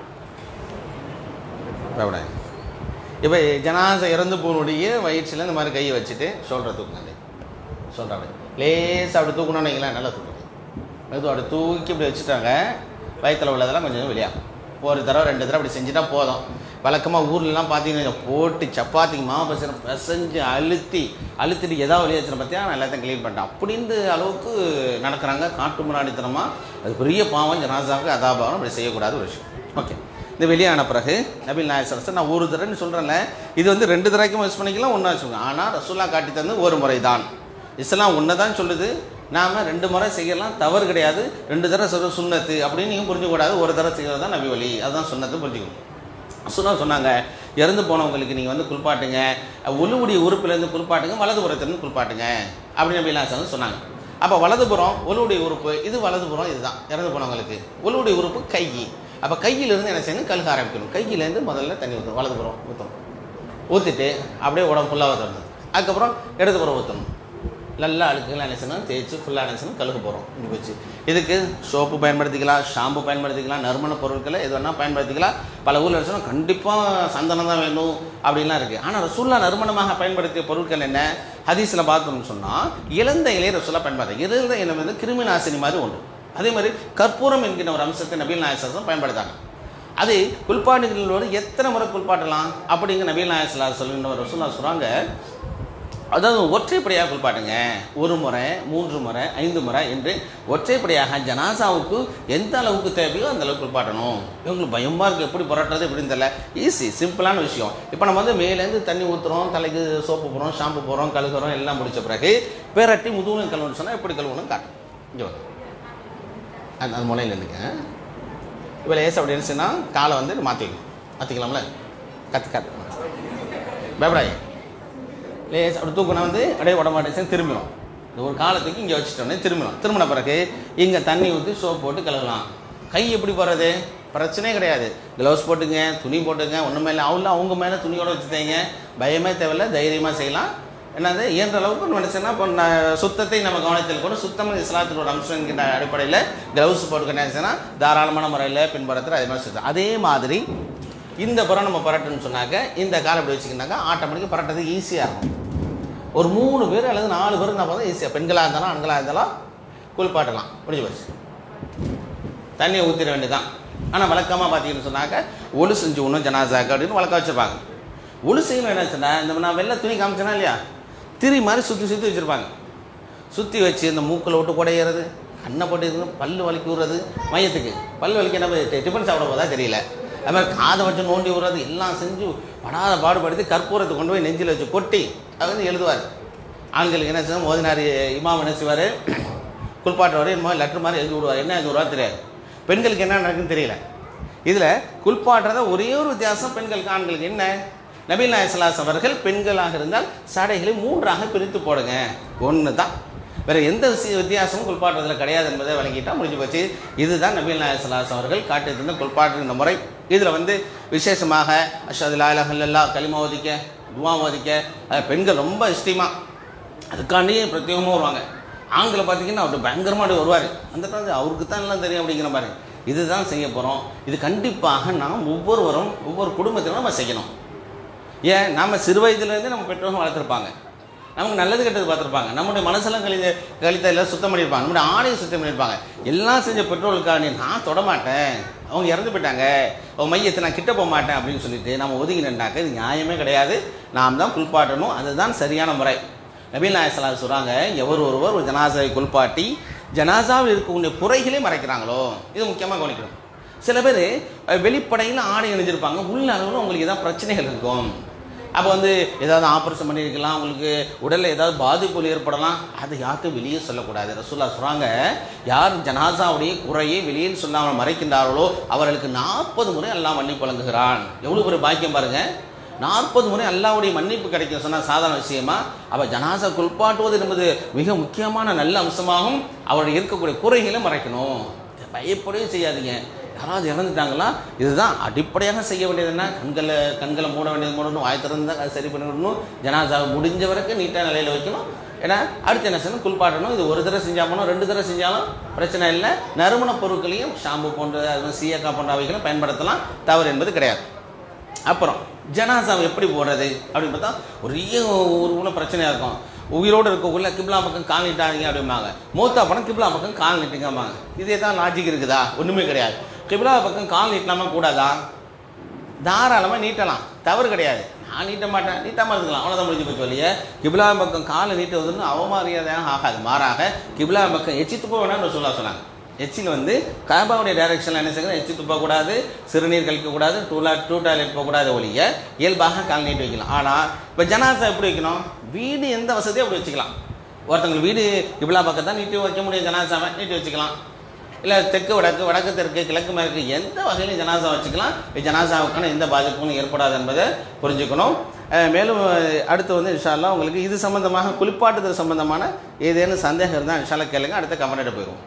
பயப்படாது இப்போ ஜனாசை இறந்து போனுடைய வயிற்றில் இந்த மாதிரி கையை வச்சுட்டு ஷோல்டரை தூக்குங்க சொல்கிறாங்க லேசாக அப்படி தூக்கணும்னு வைங்களேன் நல்லா தூக்கணும் மெதுவாக அப்படி தூக்கி இப்படி வச்சுட்டாங்க வயிற்றில் உள்ளதெல்லாம் கொஞ்சம் கொஞ்சம் வெளியாகும் ஒரு தடவை ரெண்டு தடவை அப்படி செஞ்சுட்டா போதும் வழக்கமாக ஊர்லலாம் பார்த்தீங்கன்னா போட்டு சப்பாத்திக்கு மாவு பசங்க பிசைஞ்சு அழுத்தி அழுத்திட்டு ஏதாவது வெளியே வச்சுருந்த பார்த்தியா நான் எல்லாத்தையும் க்ளீன் பண்ணிட்டேன் அப்படின்ற அளவுக்கு நடக்கிறாங்க காட்டு முன்னாடித்தனமாக அது பெரிய பாவம் ஜனாசாவுக்கு அதாபாவம் அப்படி செய்யக்கூடாத ஒரு விஷயம் ஓகே இந்த வெளியான பிறகு நபில் நாயசரசர் நான் ஒரு தடவைன்னு சொல்கிறேன்ல இது வந்து ரெண்டு தடவைக்கும் யூஸ் பண்ணிக்கலாம் ஒன்றா வச்சுக்கோங்க ஆனால் ரசூல்லா காட்டி தந்து ஒரு முறை தான் இஸ்லாம் ஒன்று தான் சொல்லுது நாம் ரெண்டு முறை செய்யலாம் தவறு கிடையாது ரெண்டு தடவை சொல்ற சுண்ணத்து அப்படின்னு நீங்கள் புரிஞ்சுக்கூடாது ஒரு தடவை செய்கிறது தான் நபி வழி அதுதான் சுண்ணத்து புரிஞ்சுக்கணும் சுனா சொன்னாங்க இறந்து போனவங்களுக்கு நீங்கள் வந்து குளிப்பாட்டுங்க ஒழுவுடைய உறுப்புலேருந்து குளிப்பாட்டுங்க வலதுபுறத்துலேருந்து குளிப்பாட்டுங்க அப்படின்னு நபி நாயசரசர் சொன்னாங்க அப்போ வலதுபுறம் ஒழுவுடைய உறுப்பு இது வலதுபுறம் இதுதான் இறந்து போனவங்களுக்கு ஒழுவுடைய உறுப்பு கை அப்போ கையிலேருந்து என்ன செய்யணும் கழுக ஆரம்பிக்கணும் கையிலேருந்து முதல்ல தண்ணி ஊற்றணும் வலதுபுறம் ஊற்றணும் ஊற்றிட்டு அப்படியே உடம்பு ஃபுல்லாக ஊற்றணும் அதுக்கப்புறம் இடதுபுறம் ஊற்றணும் நல்லா அழுக்குலாம் என்ன செய்யணும் தேய்ச்சி ஃபுல்லாக என்ன செய்யணும் கழுக போகிறோம் இப்படி வச்சு இதுக்கு சோப்பு பயன்படுத்திக்கலாம் ஷாம்பு பயன்படுத்திக்கலாம் நறுமண பொருட்களை எது வேணால் பயன்படுத்திக்கலாம் பல ஊரில் சொன்னால் கண்டிப்பாக சந்தனம் தான் வேணும் அப்படின்லாம் இருக்குது ஆனால் ரசூல்லா நறுமணமாக பயன்படுத்திய பொருட்கள் என்ன ஹதீஸில் பார்த்தோம்னு சொன்னால் இழந்த இலையை ரசூல்லா பயன்படுத்த இழந்த இலை வந்து கிருமி நாசினி மாதிரி உண்டு அதே மாதிரி கற்பூரம் என்கிற ஒரு அம்சத்தை நபீல் நாயசம் பயன்படுத்தாங்க அது குளிப்பாட்டுகளோடு எத்தனை முறை குளிப்பாட்டலாம் அப்படிங்கிற நபீல் நாயசலா சொல்லுன்ற ரசூல்லா சொல்கிறாங்க அதாவது ஒற்றைப்படையாக குளிப்பாட்டுங்க ஒரு முறை மூன்று முறை ஐந்து முறை என்று ஒற்றைப்படையாக ஜனாசாவுக்கு எந்த அளவுக்கு தேவையோ அந்த அளவுக்கு குளிப்பாட்டணும் இவங்களுக்கு பயமாக இருக்குது எப்படி புரட்டுறது எப்படின்னு தெரியல ஈஸி சிம்பிளான விஷயம் இப்போ நம்ம வந்து மேலேருந்து தண்ணி ஊற்றுறோம் தலைக்கு சோப்பு போகிறோம் ஷாம்பு போகிறோம் கழுகுறோம் எல்லாம் முடிச்ச பிறகு பேரட்டி முதுகுன்னு கழுவணும்னு சொன்னால் எப்படி கழுவணும் காட்டும் இங்கே வரும் அந்த அந்த முனையில் இருந்துங்க இப்போ லேசாக அப்படி இருந்துச்சுன்னா காலை வந்து மாற்றிக்கணும் மாற்றிக்கலாம்ல கற்று கற்று பயப்படாது லேஸ் அப்படி தூக்கினா வந்து அப்படியே உடம்பாட்டு திரும்பிடும் இந்த ஒரு காலத்துக்கு இங்கே வச்சுட்டோன்னே திரும்பிடும் திரும்பின பிறகு இங்கே தண்ணி ஊற்றி சோப் போட்டு கழுவலாம் கை எப்படி போடுறது பிரச்சனையே கிடையாது க்ளவுஸ் போட்டுங்க துணி போட்டுங்க ஒன்றுமே இல்லை அவங்க அவங்க மேலே துணியோட வச்சுட்டீங்க பயமே தேவையில்ல தைரியமாக செய்யலாம் என்னது இயன்ற அளவுக்கு நம்ம நினச்சோன்னா இப்போ ந- சுத்தத்தை நம்ம கவனத்தில் கொண்டு சுத்தம் இஸ்லாத்தில் ஒரு அம்சம் என்கிற அடிப்படையில் க்ளவுஸ் போட்டுக்க நினச்சோன்னா தாராளமான முறையில் பின்பற்றத்தில் அதே மாதிரி சுத்தம் அதே மாதிரி இந்த புறம் நம்ம பரட்டுன்னு சொன்னாக்க இந்த காலை இப்படி வச்சுக்கினாக்கா ஆட்டோமேட்டிக்காக பரட்டுறது ஈஸியாக இருக்கும் ஒரு மூணு பேர் அல்லது நாலு பேர் நான் பார்த்தா ஈஸியாக பெண்களாக இருந்தாலும் ஆண்களாக இருந்தாலும் குளிப்பாட்டலாம் முடிஞ்சு போச்சு தண்ணியை ஊற்றிட வேண்டியதான் ஆனால் வழக்கமாக பார்த்தீங்கன்னு சொன்னாக்க ஒழு செஞ்சு ஒன்றும் ஜனாசாக்கு அப்படின்னு வழக்கம் வச்சுருப்பாங்க ஒழு செய்யணும் என்ன சொன்னா இந்த நான் வெள்ளை துணி காமிச்சேனா இல்லையா திரி மாதிரி சுற்றி சுற்றி வச்சுருப்பாங்க சுற்றி வச்சு இந்த மூக்கில் விட்டு குடையிறது கண்ணை போட்டு இருந்து பல்லு வலிக்கி விடுறது மையத்துக்கு பல்லு வலிக்க நம்ம டி- டிஃபன் சாப்பிட போதா தெரியல அது மாதிரி காதை வச்சு நோண்டி விடுறது எல்லாம் செஞ்சு படாத பாடுபடுத்தி கற்பூரத்தை கொண்டு போய் நெஞ்சில் வச்சு கொட்டி அது வந்து எழுதுவார் ஆண்களுக்கு என்ன செய்யும் மோதினார் இமாம் என்ன செய்வார் குளிப்பாட்டுவார் என்னமோ லெட்டர் மாதிரி எழுதி விடுவார் என்ன எழுதி விடுவார் தெரியாது பெண்களுக்கு என்ன நடக்குன்னு தெரியல இதில் குளிப்பாட்டுறத ஒரே ஒரு வித்தியாசம் பெண்களுக்கு ஆண்களுக்கு என்ன நபீல் நாயசலாஸ் அவர்கள் பெண்களாக இருந்தால் சடைகளை மூன்றாக பிரித்து போடுங்க ஒன்று தான் வேற எந்த விசி- வித்தியாசமும் குளிப்பாட்டுறதுல கிடையாது என்பதை வழங்கிட்டா முடிஞ்சு போச்சு இதுதான் நபீல் நாயசலாஸ் அவர்கள் காட்டி தந்த குளிப்பாட்டுகின்ற முறை இதில் வந்து விசேஷமாக அஷது லாயிலா களிமா ஓதிக்க துவா ஓதிக்க அது பெண்கள் ரொம்ப இஷ்டமாக அதுக்காண்டியே பிரத்யேகமாக வருவாங்க ஆண்களை பார்த்தீங்கன்னா அவர் பயங்கரமாக அப்படி வருவார் அந்த டைம் அவருக்கு தான் எல்லாம் தெரியும் அப்படிங்கிற மாதிரி இதுதான் செய்ய போகிறோம் இது கண்டிப்பாக நாம் ஒவ்வொருவரும் ஒவ்வொரு குடும்பத்திலும் நம்ம செய்யணும் ஏன் நாம் சிறு வயதுலேருந்து நம்ம பெற்றோர்கள் வளர்த்துருப்பாங்க நமக்கு நல்லது கெட்டது பார்த்துருப்பாங்க நம்முடைய மனசெல்லாம் கழித கழித்த எல்லாம் சுத்தம் பண்ணியிருப்பாங்க நம்முடைய ஆடையை சுத்தம் பண்ணியிருப்பாங்க எல்லாம் செஞ்ச பெற்றோர்களுக்காக நீ நான் தொடமாட்டேன் அவங்க இறந்து போயிட்டாங்க அவங்க மையத்தை நான் கிட்ட போக மாட்டேன் அப்படின்னு சொல்லிட்டு நம்ம ஒதுங்கி நின்றாக்க இது நியாயமே கிடையாது நாம் தான் குளிப்பாட்டணும் அதுதான் சரியான முறை நபீல் நாயசலா சொல்கிறாங்க எவர் ஒருவர் ஒரு ஜனாசாவை குளிப்பாட்டி ஜனாசாவில் இருக்கக்கூடிய குறைகளை மறைக்கிறாங்களோ இது முக்கியமாக கவனிக்கணும் சில பேர் வெளிப்படையில் ஆடை அணிஞ்சிருப்பாங்க உள்ள அளவில் உங்களுக்கு ஏதாவது பிரச்சனைகள் இருக்கும் அப்போ வந்து ஏதாவது ஆப்ரேஷன் பண்ணியிருக்கலாம் உங்களுக்கு உடலில் ஏதாவது பாதிப்புகள் ஏற்படலாம் அதை யாருக்கும் வெளியே சொல்லக்கூடாது ரசூல்லா சொல்கிறாங்க யார் ஜனாசாவுடைய குறையை வெளியில் சொல்லாமல் மறைக்கின்றார்களோ அவர்களுக்கு நாற்பது முறை எல்லாம் மன்னிப்பு வழங்குகிறான் எவ்வளோ பெரிய பாக்கியம் பாருங்க நாற்பது முறை அல்லாவுடைய மன்னிப்பு கிடைக்கும் சொன்னால் சாதாரண விஷயமா அவள் ஜனாசா குளிப்பாட்டுவது என்பது மிக முக்கியமான நல்ல அம்சமாகும் அவருடைய இருக்கக்கூடிய குறைகளை மறைக்கணும் இதை பயப்படவே செய்யாதீங்க யாராவது இறந்துட்டாங்களா இதுதான் அடிப்படையாக செய்ய வேண்டியது என்ன கண்களை கண்களை மூட வேண்டியது மூடணும் வாய் திறந்து அதை சரி பண்ணி விடணும் ஜனாசாவை முடிஞ்ச வரைக்கும் நீட்டாக நிலையில் வைக்கணும் ஏன்னா அடுத்து என்ன செய்யணும் குளிப்பாட்டணும் இது ஒரு தடவை செஞ்சால் போனோம் ரெண்டு தடவை செஞ்சாலும் பிரச்சனை இல்லை நறுமண பொருட்களையும் ஷாம்பு போன்ற அது சீயக்கா போன்ற அவைகளும் பயன்படுத்தலாம் தவறு என்பது கிடையாது அப்புறம் ஜனாசாவை எப்படி போடுறது அப்படின்னு பார்த்தா ஒரே ஒரு உள்ள பிரச்சனையாக இருக்கும் உயிரோடு இருக்கக்குள்ள கிப்லா பக்கம் கால் நீட்டாதீங்க அப்படிம்பாங்க மூத்தா படம் கிப்லா பக்கம் கால் நீட்டுங்கம்பாங்க இதே தான் லாஜிக் இருக்குதா ஒன்றுமே கிடையாது கிப்லா பக்கம் கால் நீட்டலாமா கூடாதா தாராளமாக நீட்டலாம் தவறு கிடையாது நான் நீட்ட மாட்டேன் நீட்டாமல் இருக்கலாம் அவ்வளோதான் முடிஞ்சு போச்சு இல்லையே கிபிலா பக்கம் காலை நீட்டுவதுன்னு அவமரியாதையாக ஆகாது மாறாக கிபிலா பக்கம் எச்சி துப்ப வேணாம்னு சொல்ல சொன்னாங்க எச்சில் வந்து காபாவுடைய டைரக்ஷனில் என்ன செய்யணும் எச்சி துப்பக்கூடாது சிறுநீர் கழிக்கக்கூடாது டூலா டூ டாய்லெட் போகக்கூடாது ஒழிய இயல்பாக கால் நீட்டி வைக்கலாம் ஆனால் இப்போ ஜனாசா எப்படி வைக்கணும் வீடு எந்த வசதியோ அப்படி வச்சுக்கலாம் ஒருத்தவங்களுக்கு வீடு கிபிலா பக்கம் தான் நீட்டி வைக்க முடியும் ஜனாசாவை நீட்டி வச்சுக்கலாம் இல்லை தெற்கு வடக்கு வடக்கு தெற்கு கிழக்கு மேற்கு எந்த வகையிலும் ஜனாசா வச்சுக்கலாம் ஜனாசாவுக்கான எந்த பாதிப்பும் ஏற்படாது என்பதை புரிஞ்சுக்கணும் அஹ் மேலும் அஹ் அடுத்து வந்து இன்ஷால்லா உங்களுக்கு இது சம்பந்தமாக குளிப்பாட்டுதல் சம்பந்தமான ஏதேனும் சந்தேகம் இருந்தால் இன்ஷால்லா கேளுங்க அடுத்த கமெண்ட் போயிடுவோம்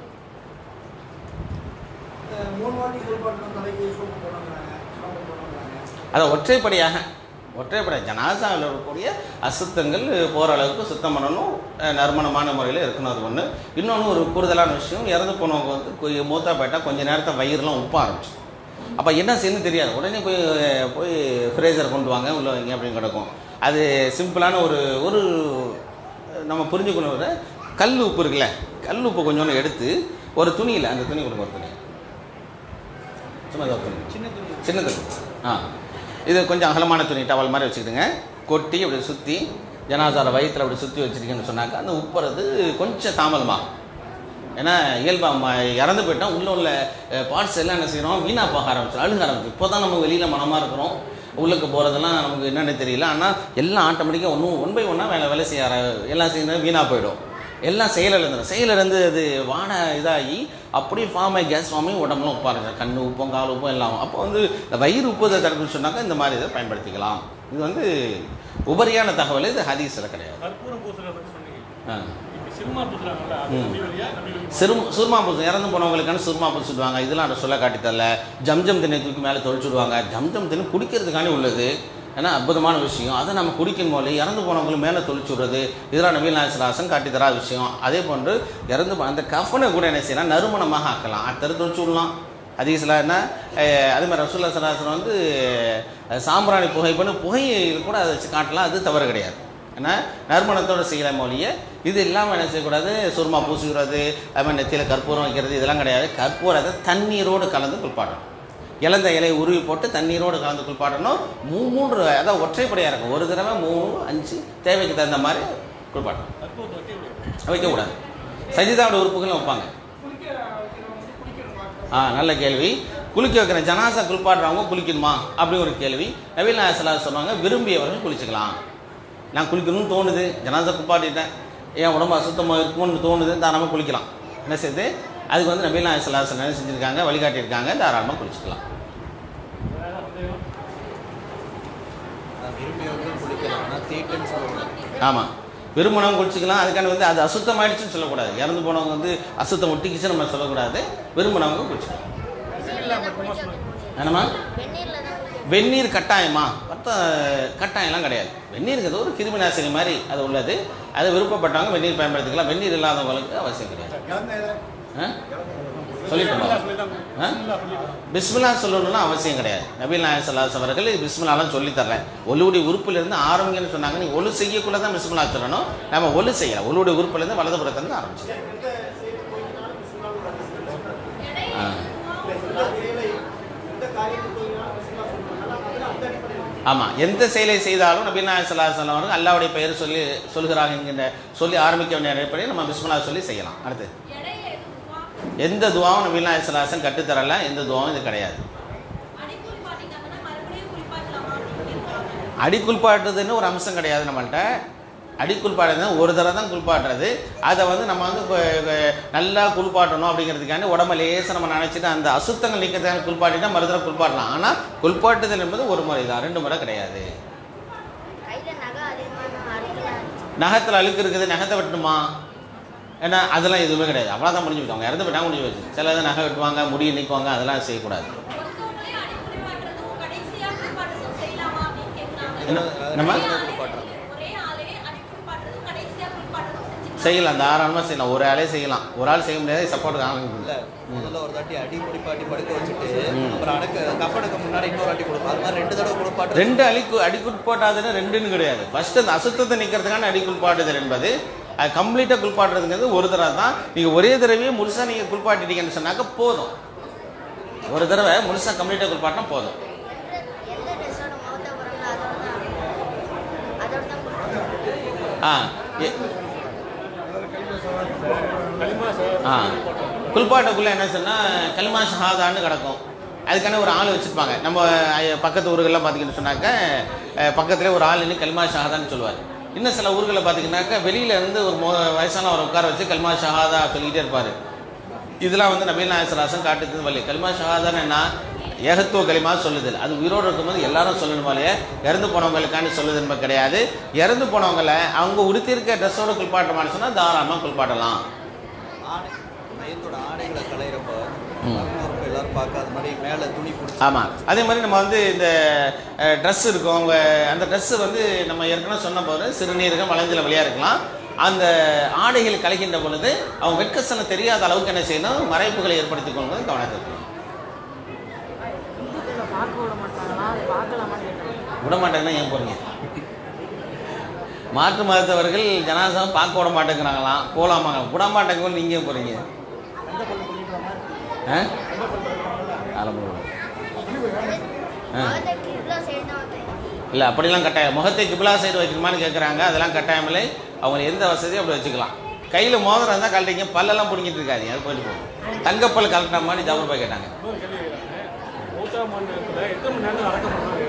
இந்த மூணு வாட்டி குளிப்பாட்டணும் தலைக்கு சோப்பு போடணுங்கிறாங்க ஷாம்பு போடணுங்கிறாங்க அதை ஒற்றைப்படியாக ஒற்றைப்படை ஜனாசாவில் இருக்கக்கூடிய அசுத்தங்கள் போகிற அளவுக்கு சுத்தம் பண்ணணும் அஹ் நறுமணமான முறையில் இருக்கணும் அது ஒன்று இன்னொன்று ஒரு கூடுதலான விஷயம் இறந்து போனவங்க வந்து கொய்- மூத்தா போயிட்டா கொஞ்ச நேரத்தை வயிறுலாம் உப்ப ஆரம்பிச்சு அப்போ என்ன செய்யணும் தெரியாது உடனே போய் போய் ஃப்ரேசர் கொண்டு வாங்க உள்ள வைங்க அப்படின்னு கிடக்கும் அது சிம்பிளான ஒரு ஒரு நம்ம புரிஞ்சுக்கணும் ஒரு கல் உப்பு இருக்குல்ல கல் உப்பு கொஞ்சோண்டு எடுத்து ஒரு துணியில் அந்த துணி கொடுங்க ஒரு துணி சும்மா இதோ ஒரு துணி சின்ன துணி சின்ன துணி ஆ இது கொஞ்சம் அகலமான துணி டவல் மாதிரி வச்சுக்கிடுங்க கொட்டி அப்படி சுற்றி ஜனாசார வயிற்றில் அப்படி சுற்றி வச்சுருக்கீங்கன்னு சொன்னாக்கா அந்த உப்புறது கொஞ்சம் தாமதமாகும் ஏன்னா இயல்பாக ம இறந்து போயிட்டா உள்ள உள்ள பார்ட்ஸ் எல்லாம் என்ன செய்கிறோம் வீணாக போக ஆரம்பிச்சிடும் அழுக ஆரம்பிச்சு இப்போ தான் நம்ம வெளியில் மனமாக இருக்கிறோம் உள்ளுக்கு போகிறதெல்லாம் நமக்கு என்னென்னு தெரியல ஆனால் எல்லாம் ஆட்டோமேட்டிக்காக ஒன்றும் ஒன் பை ஒன்னாக வேலை வேலை செய்ய ஆர- எல்லாம் செய்யறது வீணாக போயிடும் எல்லாம் செயலிழந்துடும் செயலிழந்து அது வான இதாகி அப்படியே ஃபார்ம் ஆகி கேஸ் ஃபார்ம் ஆகி உடம்புலாம் உப்பாருங்க கண் உப்பும் கால் உப்பும் எல்லாம் அப்போ வந்து இந்த வயிறு உப்புதை தடுப்புன்னு சொன்னாக்கா இந்த மாதிரி இதை பயன்படுத்திக்கலாம் இது வந்து உபரியான தகவல் இது ஹதீஸில் கிடையாது கற்பூரம் பூசுறத பத்தி சொன்னீங்க ஆ இப்ப சினிமா பூசுறாங்கல்ல அது ம். நபி வழியா நபி வழி சிறும் சுருமா பூசம் இறந்து போனவங்களுக்கான சுருமா பூசிடுவாங்க இதெல்லாம் அதை சொல்ல காட்டித்தரல ஜம்ஜம் திண்ணை தூக்கி மேலே தொழிச்சுடுவாங்க ஜம்ஜம் திண்ணை குடிக்கிறதுக்கான உள்ளது ஏன்னா அற்புதமான விஷயம் அதை நம்ம குடிக்கும் போது இறந்து போனவங்களும் மேலே தொழிச்சு விடுறது இதெல்லாம் நபீல் நாயசராசன் காட்டி தரா விஷயம் அதே போன்று இறந்து போ- அந்த கஃபனை கூட என்ன செய்யலாம் நறுமணமாக ஆக்கலாம் அடுத்தது தொழிச்சு விடலாம் ஹதீஸ்ல என்ன அஹ், அதே மாதிரி ரசூல்லா சலாசனம் வந்து அஹ், சாம்பிராணி புகை பண்ணி புகையில் கூட அதை வச்சு காட்டலாம் அது தவறு கிடையாது ஏன்னா நறுமணத்தோட செய்யலாம் மொழிய இது இல்லாமல் என்ன செய்யக்கூடாது சுருமா பூசிக்கிறது அது மாதிரி நெத்தியில் கற்பூரம் வைக்கிறது இதெல்லாம் கிடையாது கற்பூரத்தை தண்ணீரோடு கலந்து குளிப்பாட்டணும் இழந்த இலையை உருவி போட்டு தண்ணீரோடு கலந்து குளிப்பாட்டணும் மூ மூன்று அதாவது ஒற்றைப்படையாக இருக்கும் ஒரு தடவை மூணு அஞ்சு தேவைக்கு தகுந்த மாதிரி குளிப்பாட்டணும் கற்பூரத்தை வைக்க முடியாது வைக்கக்கூடாது சஜிதாவோட உறுப்புகளும் வைப்பாங்க குளிக்க வைக்கிறவங்க குளிக்கணும் பார்க்கணும் ஆ நல்ல கேள்வி குளிக்க வைக்கிற ஜனாசா குளிப்பாடுறவங்க குளிக்கணுமா அப்படி ஒரு கேள்வி நவீன நாயசலா சொன்னாங்க விரும்பியவர்கள் குளிச்சுக்கலாம் நான் குளிக்கணும்னு தோணுது ஜனாசா குளிப்பாட்டிட்டேன் என் உடம்பு அசுத்தமாக இருக்கும்னு தோணுது தாராளமாக குளிக்கலாம் என்ன செய்யுது அதுக்கு வந்து நபீல் நாயசலா என்ன செஞ்சுருக்காங்க வழிகாட்டியிருக்காங்க தாராளமாக குளிச்சுக்கலாம் விரும்பியவர்கள் குளிக்கலாம் ஆனால் தீட்டுன்னு சொல்லுவாங்க ஆமாம் விரும்பினவங்க குளிச்சுக்கலாம் அதுக்கான வந்து அது அசுத்தமாயிடுச்சுன்னு சொல்லக்கூடாது இறந்து போனவங்க வந்து அசுத்தம் ஒட்டிக்கிச்சு நம்ம சொல்லக்கூடாது விரும்பினவங்க குளிச்சுக்கலாம் வெந்நீர்ல மட்டுமா சொல்லுங்க என்னம்மா வெந்நீர்ல தான் குளிக்கணும். வெந்நீர் கட்டாயமா மற்ற கட்டாயம்லாம் கிடையாது வெந்நீருங்கிறது ஒரு கிருமி நாசினி மாதிரி அது உள்ளது அது விருப்பப்பட்டவங்க வெந்நீர் பயன்படுத்திக்கலாம் வெந்நீர் இல்லாதவங்களுக்கு அவசியம் கிடையாது ஆ? சொல்லிட்டோமா ஆ? பிஸ்மில்லா சொல்லணும்னு அவசியம் கிடையாது நபீல் நாயக் சல்லாஸ் அவர்கள் பிஸ்மில்லாலாம் சொல்லி தர்றேன் ஒலுவுடைய உறுப்பிலிருந்து ஆரம்பிங்கன்னு சொன்னாங்க நீ ஒலு செய்யக்குள்ள தான் பிஸ்மில்லா சொல்லணும் நம்ம ஒலு செய்யலாம் ஒலுவுடைய உறுப்பிலேருந்து வலதுபுறத்துலேருந்து ஆரம்பிச்சிடலாம் ஆ ஆமாம் எந்த செயலை செய்தாலும் நபீல் நாயக் சல்லா சொல்லம் அவர்கள் அல்லாவுடைய பெயர் சொல்லி சொல்கிறாங்க என்கின்ற சொல்லி ஆரம்பிக்க வேண்டிய அடிப்படையில் நம்ம பிஸ்மில்லா சொல்லி செய்யலாம் அடுத்து இடையில எதுவும் எந்த துவாவும் நபீல் நாயக் சல்லாசன் கற்றுத்தரல எந்த துவாவும் இது கிடையாது அடிக்குள் பாத்தீங்கன்னா மறுபடியும் குளிப்பாட்டலாமா அப்படின்னு கேட்கறாங்க அடி குளிப்பாட்டுறதுன்னு ஒரு அம்சம் கிடையாது நம்மள்ட்ட அடி குளிப்பாடுறது ஒரு தடவை தான் குளிப்பாட்டுறது அதை வந்து நம்ம வந்து கொ- கொ- நல்லா குளிப்பாட்டணும் அப்படிங்கிறதுக்காண்டி உடம்ப லேசாக நம்ம நினச்சிட்டு அந்த அசுத்தங்கள் நீக்கிறதுக்காக குளிப்பாட்டினா மறுதடவை குளிப்பாட்டலாம் ஆனால் குளிப்பாட்டுதல் என்பது ஒரு முறை தான் ரெண்டு முறை கிடையாது கையில நகை அதிகமான அடிக்கலாம் நகத்தில் அழுக்கு இருக்குது நகத்தை வெட்டணுமா ஏன்னா அதெல்லாம் எதுவுமே கிடையாது அவ்வளோதான் முடிஞ்சு போச்சு அவங்க இறந்து போயிட்டா முடிஞ்சு போச்சு சில இது நகை வெட்டுவாங்க முடியை நீக்குவாங்க அதெல்லாம் செய்யக்கூடாது ஒருத்தவங்களே அடிக்குள் பாட்டுறதும் கடைசியா குளிப்பாட்டுறதும் செய்யலாமா அப்படின்னு கேட்கறாங்க என்ன நம்ம ஒரே ஆளே ஒரே ஆளே அடிக்குள் பாட்டுறதும் கடைசியா குளிப்பாட்டுறதும் செஞ்சு செய்யலாம் தாராளமாக செய்யலாம் ஒரு ஆளே செய்யலாம் ஒரு ஆள் செய்ய முடியாது சப்போர்ட் இல்ல ஆரம்பிக்கும் முதல்ல ஒரு தாட்டி அடி குடிப்பாட்டி படுக்க வச்சுட்டு ம். அப்புறம் அடக்க கஃபனுக்கு முன்னாடி இன்னொரு அடி கொடுப்போம் அது மாதிரி ரெண்டு தடவை கொடுப்பாட்டு ரெண்டு அடிக்கு அடிக்குட்பாட்டாதுன்னு ரெண்டுன்னு கிடையாது ஃபர்ஸ்ட் அந்த அசுத்தத்தை நிற்கிறதுக்கான அடிக்குள்பாட்டுதல் என்பது அது கம்ப்ளீட்டாக குளிப்பாட்டுறதுங்கிறது ஒரு தடவை தான் நீங்கள் ஒரே தடவையே முழுசாக நீங்கள் குளிப்பாட்டிட்டீங்கன்னு சொன்னாக்க போதும் ஒரு தடவை முழுசாக கம்ப்ளீட்டாக குளிப்பாட்டினா போதும் எந்த ட்ரெஸ்ஸோட முகத்தை போறாங்களோ அதோட தான் அதோட தான் கொடுப்பாங்க ஆ எ- களிமா சார் ஆ குளிப்பாட்டக்குள்ளே என்ன சொன்னால் கலிமா ஷஹாதான்னு கிடக்கும் அதுக்கான ஒரு ஆள் வச்சுருப்பாங்க நம்ம அஹ், பக்கத்து ஊர்கள்லாம் பார்த்தீங்கன்னு சொன்னாக்க அஹ், பக்கத்துலேயே ஒரு ஆள் நின்று கலிமா ஷஹாதான்னு சொல்லுவார் இன்னும் சில ஊர்களில் பார்த்தீங்கன்னாக்கா வெளியில இருந்து ஒரு மோ வயசானவர் உட்கார வச்சு கலிமா ஷஹாதா சொல்லிக்கிட்டே இருப்பார் இதெல்லாம் வந்து நபீல் நாயசராசன் காட்டுறது வழி கலிமா ஷஹாதான்னு என்ன ஏகத்துவ களிமா சொல்லுதல் அது உயிரோடு இருக்கும்போது எல்லாரும் சொல்லணுமாலே இறந்து போனவங்களுக்காண்டி சொல்லுது என்பது கிடையாது இறந்து போனவங்களை அவங்க உடுத்திருக்க ட்ரெஸ்ஸோட குளிப்பாட்டமான்னு சொன்னால் தாராளமாக குளிப்பாட்டலாம் ஆடை மையத்தோட ஆடைகளை களையிறப்ப ம். மர்மம் எல்லாரும் பார்க்காத மாதிரி மேலே துணி பிடிச்சி ஆமாம் அதே மாதிரி நம்ம வந்து இந்த ட்ரெஸ் இருக்கும் அவங்க அந்த ட்ரெஸ்ஸு வந்து நம்ம ஏற்கனவே சொன்ன போது சிறுநீரகம் வளைஞ்சல வழியாக இருக்கலாம் அந்த ஆடைகள் கலைக்கின்ற பொழுது அவங்க வெட்கசனம் தெரியாத அளவுக்கு என்ன செய்யணும் மறைப்புகளை ஏற்படுத்திக் கொள்வது கவனத்தை இருக்கணும். இந்துக்களை பார்க்க விட மாட்டாங்களா அதை பார்க்கலாமான்னு கேட்குறாங்க விட மாட்டேங்கன்னா ஏன் போறீங்க மாற்று மதத்தவர்கள் ஜனாசாவை பார்க்க விட மாட்டேங்கிறாங்களாம் போகலாமாங்க விட மாட்டேங்க நீங்கள் ஏன் போகிறீங்க ஆ ஆரம்பம் ஆ முகத்துக்கு இவ்வளோ சைடு தான் வைக்கிறேன் இல்லை அப்படிலாம் கட்டாயம் முகத்தை கிபிலா சைடு வைக்கணுமான்னு கேட்குறாங்க அதெல்லாம் கட்டாயம் இல்லை அவங்க எந்த வசதியும் அப்படி வச்சுக்கலாம் கையில் மோதிரம் இருந்தால் கழட்டிங்க பல்லெல்லாம் பிடிங்கிட்டு இருக்காதீங்க அது போயிட்டு போகும் தங்கப்பல் கழட்டின மாதிரி ஜாபர் பாய் கேட்டாங்க இன்னொரு கேள்வி கேட்குறாங்க மூத்தா மண்டலத்தில் எத்தனை மணி நேரம் அடக்கம் பண்ணுறாங்க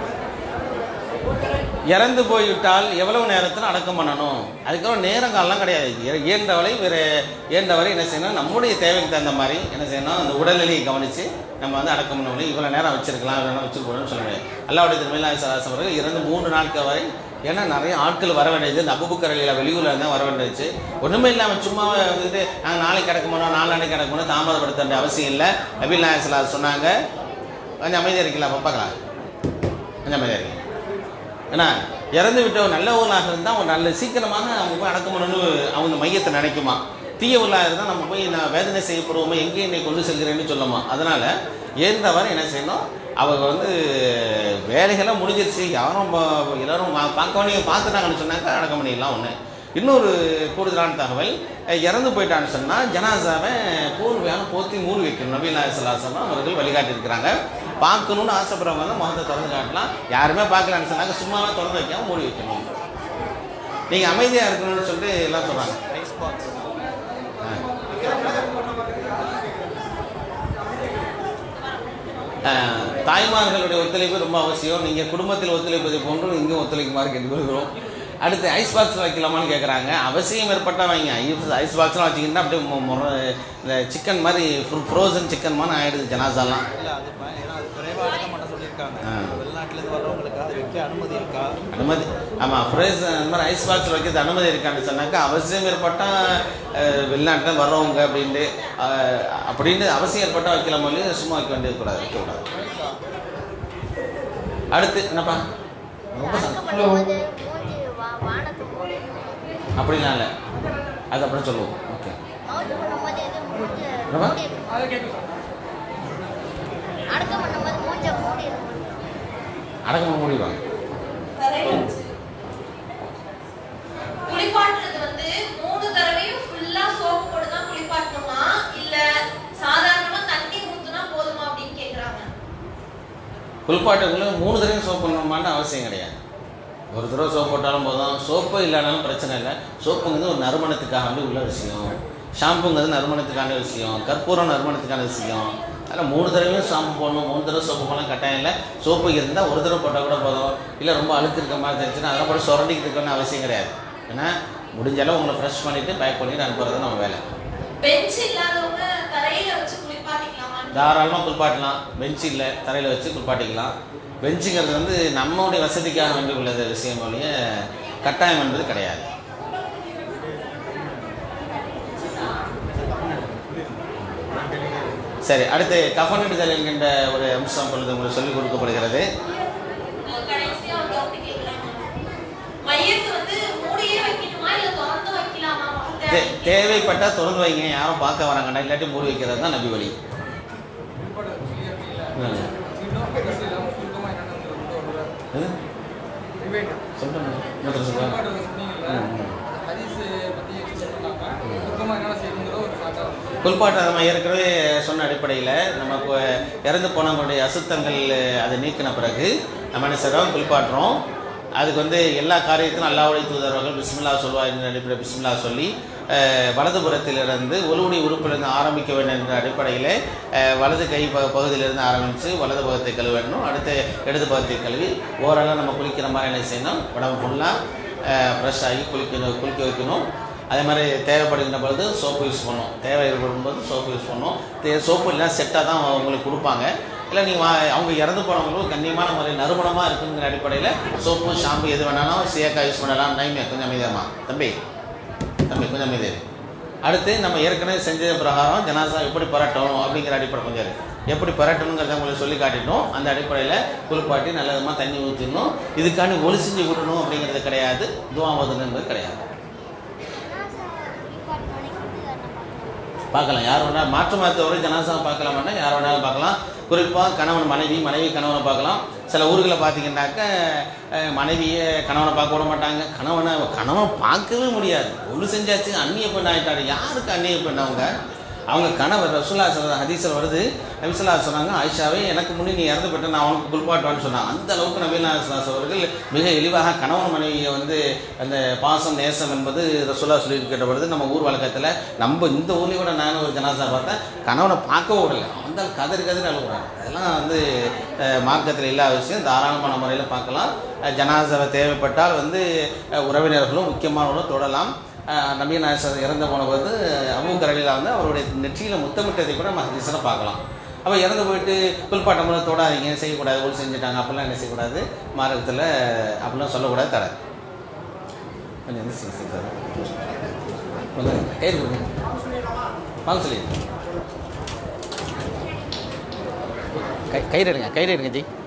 இறந்து போய்விட்டால் எவ்வளவு நேரத்தில் அடக்கம் பண்ணணும் அதுக்கப்புறம் நேரங்காலம்லாம் கிடையாது ஏ- இயன்றவரை வேறு இயன்றவரை என்ன செய்யணும் நம்முடைய தேவைக்கு தகுந்த மாதிரி என்ன செய்யணும் அந்த உடல்நிலையை கவனித்து நம்ம வந்து அடக்கம் பண்ண முடியும் இவ்வளோ நேரம் வச்சிருக்கலாம் இவ்வளோ நேரம் வச்சிருக்கணும்னு சொல்ல முடியாது அல்லாவுடைய திருமையிலாய் சராசம் அவர்கள் இறந்து மூன்று நாட்கள் வரை ஏன்னா நிறைய ஆட்கள் வர வேண்டியது இந்த அபுபக்கரலியில் வெளியூரில் இருந்தால் வர வேண்டியது ஒன்றுமே இல்லாமல் சும்மாவே வந்துட்டு நாங்கள் நாளைக்கு கிடக்க மாட்டோம் நாலு நாளைக்கு கிடக்கணும் தாமதப்படுத்த வேண்டிய அவசியம் இல்லை நபீல் நாயக் ஸல்லல்லாஹு சொன்னாங்க கொஞ்சம் அமைதியாக இருக்கலாம் பார்க்கலாம் கொஞ்சம் அமைதியாக இருக்கீங்க ஏன்னா இறந்து விட்ட ஒரு நல்ல ஊராக இருந்தால் ஒரு நல்ல சீக்கிரமாக அவங்க போய் அடக்கம் பண்ணணும்னு அவங்க மையத்தை நினைக்குமா தீய ஊராக இருந்தால் நம்ம போய் நான் வேதனை செய்யப்படுவோமோ எங்கே என்னை கொண்டு செல்கிறேன்னு சொல்லுமா அதனால் ஏந்தவரை என்ன செய்யணும் அவங்க வந்து வேலைகள்லாம் முடிஞ்சிருச்சு யாரும் ப- எல்லாரும் பா- பார்க்க வேண்டிய பார்த்துட்டாங்கன்னு சொன்னாக்கா அடக்கம் பண்ணிடலாம் ஒன்று இன்னொரு கூடுதலான தகவல் அஹ் இறந்து போயிட்டான்னு சொன்னால் ஜனாசாவை போர்வையான போத்தி மூடி வைக்கணும் நபீல் நாயசல்லாசனம் அவர்கள் வழிகாட்டியிருக்கிறாங்க பார்க்கணுன்னு ஆசைப்படுறவங்க வந்து முகத்தை திறந்து காட்டலாம் யாருமே பார்க்கலான்னு சொன்னாங்க சும்மாவே திறந்து வைக்காம மூடி வைக்கணும் நீங்கள் அமைதியாக இருக்கணும்னு சொல்லிட்டு எல்லாம் சொல்கிறாங்க ஐஸ் பாக்ஸ் தாய்மார்களுடைய ஒத்துழைப்பு ரொம்ப அவசியம் நீங்கள் குடும்பத்தில் ஒத்துழைப்பதை போன்று இங்கும் ஒத்துழைக்குமாறு கேட்டுக்கொள்கிறோம் அடுத்து ஐஸ் பாக்ஸ் வைக்கலாமான்னு கேட்குறாங்க அவசியம் ஏற்பட்டா வைங்க ஐஸ் ஐஸ் பாக்ஸ்லாம் வச்சிங்கன்னா அப்படியே மொ- மொர- இந்த சிக்கன் மாதிரி ஃப்ரோசன் சிக்கன் மாதிரி ஆயிடுது ஜனாசாலாம் இல்லை அது ப- ஏன்னா அது விரைவாக அடக்கம் பண்ண சொல்லியிருக்காங்க ஆ. வெளிநாட்டிலேருந்து வர்றவங்களுக்கு அது வைக்க அனுமதி இருக்கா அனுமதி ஆமாம் ஃப்ரேஸ் அந்த மாதிரி ஐஸ் பாக்ஸ் வைக்கிறது அனுமதி இருக்கான்னு சொன்னாக்கா அவசியம் ஏற்பட்டால் வெளிநாட்டில் வர்றவங்க அப்படின்ட்டு அஹ், அப்படின்னு அவசியம் ஏற்பட்டால் வைக்கலாம் மொழி சும்மா வைக்க வேண்டியது கூடாது வைக்கக்கூடாது அடுத்து என்னப்பா ரொம்ப அடக்கம் சந்தோஷம். பண்ணும்போது மூஞ்சி வா வானத்தை மூடி அப்படிலாம் இல்லை அது அப்புறம் சொல்லுவோம் ஓகே மவுத்து பண்ணும்போது இது மூஞ்சி என்னம்மா? மூடி இருக்கணும். அடக்கம் பண்ணும்போது மூஞ்ச மூடி இருக்கணும். அடக்கம் முடிவாங்க குளிப்பாட்டுறது வந்து மூணு தடவையும் ஃபுல்லா சோப்பு போட்டு தான் குளிப்பாட்டணுமா இல்ல சாதாரணமா தண்ணி ஊத்துனா போதுமா அப்படின்னு கேக்குறாங்க குளிப்பாட்டுக்குள்ள மூணு தடவை சோப் பண்ணணுமான்னு அவசியம் கிடையாது ஒரு தடவை சோப் போட்டாலும் போதும் சோப்பு இல்லைனாலும் பிரச்சனை இல்லை சோப்புங்கிறது ஒரு நறுமணத்துக்காக வேண்டி உள்ள விஷயம் ஷாம்புங்கிறது நறுமணத்துக்கான விஷயம் கற்பூரம் நறுமணத்துக்கான விஷயம் அதில் மூணு தடவையும் ஷாம்பு போடணும் மூணு தடவை சோப்பு போடலாம் கட்டாயம் இல்லை சோப்பு இருந்தால் ஒரு தடவை போட்டால் கூட போதும் இல்லை ரொம்ப அழுக்கு இருக்க மாதிரி தெரிஞ்சுன்னா அதெல்லாம் போட்டு சுரண்டிக்கிட்டு இருக்கணும்னு அவசியம் கிடையாது ஏன்னா முடிஞ்ச அளவு உங்களை ஃப்ரெஷ் பண்ணிவிட்டு பேக் பண்ணிட்டு அனுப்புறது நம்ம வேலை பெஞ்ச் இல்லாதவங்க தரையில வச்சு குளிப்பாட்டிக்கலாமான்னு தாராளமாக குளிப்பாட்டலாம் பெஞ்ச் இல்லை தரையில் வச்சு குளிப்பாட்டிக்கலாம் பெஞ்சுங்கிறது வந்து நம்மளுடைய வசதிக்காக வேண்டி உள்ளது விஷயம் ஒழிய கட்டாயம் என்பது கிடையாது சரி அடுத்து கஃனிடுதல் என்கின்ற ஒரு அம்சம் பொழுது உங்களுக்கு சொல்லிக் கொடுக்கப்படுகிறது கடைசியா ஒரு டவுட் கேக்குறாங்க மையத்து வந்து மூடியே வைக்கணுமா இல்ல திறந்து வைக்கலாமா தே- முட்டை? தேவைப்பட்டால் திறந்து வைங்க யாரும் பார்க்க வராங்கடா இல்லாட்டி மூடி வைக்கிறது தான் நபி வழி உள்பட சொல்லியிருக்கீங்களா? ம். இன்னும் ஹதீஸ் இல்லாம சுருக்கமா என்னன்னு கொண்டு வருவார். எது? ரிவைண்ட். சொல்லுங்க இன்னொருத்தர் சொல்லுங்க உள்பாடு சொன்னீங்கல்ல, ம், ம். ஹதீஸ் பத்தி explain பண்ணாம, சுருக்கமா என்னென்ன செய்யணுங்கிறத ஒரு short ஆ குளிப்பாட்டை நம்ம ஏற்கனவே சொன்ன அடிப்படையில் நம்ம இப்போ இறந்து போனவங்களுடைய அசுத்தங்கள் அதை நீக்கின பிறகு நம்ம என்ன செய்கிறோம் குளிப்பாட்டுறோம் அதுக்கு வந்து எல்லா காரியத்திலும் அல்லாவுடைய தூதரவர்கள் பிஸ்மில்லா சொல்வா என்ற அடிப்படையில் பிஸ்மில்லா சொல்லி அஹ், வலதுபுறத்திலிருந்து ஒலுவுடி உறுப்பிலிருந்து ஆரம்பிக்க வேண்டும் என்ற அடிப்படையில் அஹ், வலது கை ப பகுதியிலிருந்து ஆரம்பித்து வலது பக்கத்தை கழுவ வேண்டும் அடுத்து இடது பக்கத்தை கழுவி ஓரளவு நம்ம குளிக்கிற மாதிரி என்ன செய்யணும் உடம்பு ஃபுல்லாக ஃப்ரெஷ் ஆகி குளிக்கணும் குளிக்க வைக்கணும் அதே மாதிரி தேவைப்படுகின்ற பொழுது சோப்பு யூஸ் பண்ணணும் தேவை ஏற்படும் போது சோப்பு யூஸ் பண்ணணும் தே சோப்பு எல்லாம் செட்டாக தான் உங்களுக்கு கொடுப்பாங்க இல்லை நீங்கள் அவங்க இறந்து போனவங்களும் கண்ணியமான முறை நறுமணமாக இருக்குங்கிற அடிப்படையில் சோப்பு ஷாம்பு எது வேணாலும் சேக்காக யூஸ் பண்ணலாம் நைமே கொஞ்சம் அமைதியாமா தம்பி தம்பி கொஞ்சம் அமைதியா இரு. அடுத்து நம்ம ஏற்கனவே செஞ்ச பிரகாரம் ஜனாசா எப்படி பரட்டணும் அப்படிங்கிற அடிப்படை கொஞ்சம் இருக்கு எப்படி பரட்டணுங்கிறத உங்களுக்கு சொல்லி காட்டிட்டோம் அந்த அடிப்படையில் குளிப்பாட்டி நல்ல விதமாக தண்ணி ஊற்றிடணும் இதுக்காண்டி ஒளி செஞ்சு விடணும் அப்படிங்கிறது கிடையாது துவா ஓதுனுங்கிறது கிடையாது ஜனாசா குளிப்பாட்டினோடனே கிருத்திகாரனை பார்க்கணும். பார்க்கலாம் யார் வேணா மாற்று மதத்தவரை ஜனாசா பார்க்கலாம் வேண்டாம் யார் வேணாலும் பார்க்கலாம் குறிப்பாக கணவன் மனைவி மனைவி கணவனை பார்க்கலாம் சில ஊர்களில் பார்த்தீங்கன்னாக்க அஹ், மனைவியை கணவனை பார்க்க விட மாட்டாங்க கணவனை கணவன் பார்க்கவே முடியாது ஒன்று செஞ்சாச்சு அந்நிய பெண் ஆகிட்டாரு யாருக்கு அந்நிய பெண் அவங்க அவங்க கணவர் ரசுல்லா சொல்ற ஹதீஸில் வருது நபிசுல்லா சொன்னாங்க ஆயிஷாவே எனக்கு முன்னே நீ இறந்து போயிட்ட நான் உனக்கு குளிப்பாட்டுவான்னு சொன்னாங்க அந்த அளவுக்கு நபீலா அவர்கள் மிக எளிவாக கணவன் மனைவியை வந்து அந்த பாசம் நேசம் என்பது ரசுல்லா சொல்லி கேட்டப்படுது நம்ம ஊர் வழக்கத்தில் நம்ம இந்த ஊர்லேயும் கூட நானும் ஒரு ஜனாசா பார்த்தேன் கணவனை பார்க்கவும் விடல அந்த கதறி கதறி அழுகுறாங்க அதெல்லாம் வந்து அஹ், மார்க்கத்தில் இல்லாத விஷயம் தாராளமான முறையில் பார்க்கலாம் அஹ், ஜனாசாவை தேவைப்பட்டால் வந்து அஹ், உறவினர்களும் முக்கியமானவர்களும் தொடலாம் அஹ், நபி நாயசர் இறந்து போன போது அபு கரடியில் வந்து அவருடைய நெற்றியில் முத்தமிட்டதை கூட நம்ம ஹதீஸில் பார்க்கலாம் அப்போ இறந்து போயிட்டு புல்பாட்டம் போது தொடாதீங்க செய்யக்கூடாது ஊர் செஞ்சுட்டாங்க அப்படிலாம் என்ன செய்யக்கூடாது மார்க்கத்தில் அப்படிலாம் சொல்லக்கூடாது தடை கொஞ்சம் எந்த சீன் சார் கொஞ்சம் கயிறு கொடுங்க வாங்க சொல்லி கை கயிறு எடுங்க கயிறு எடுங்க ஜி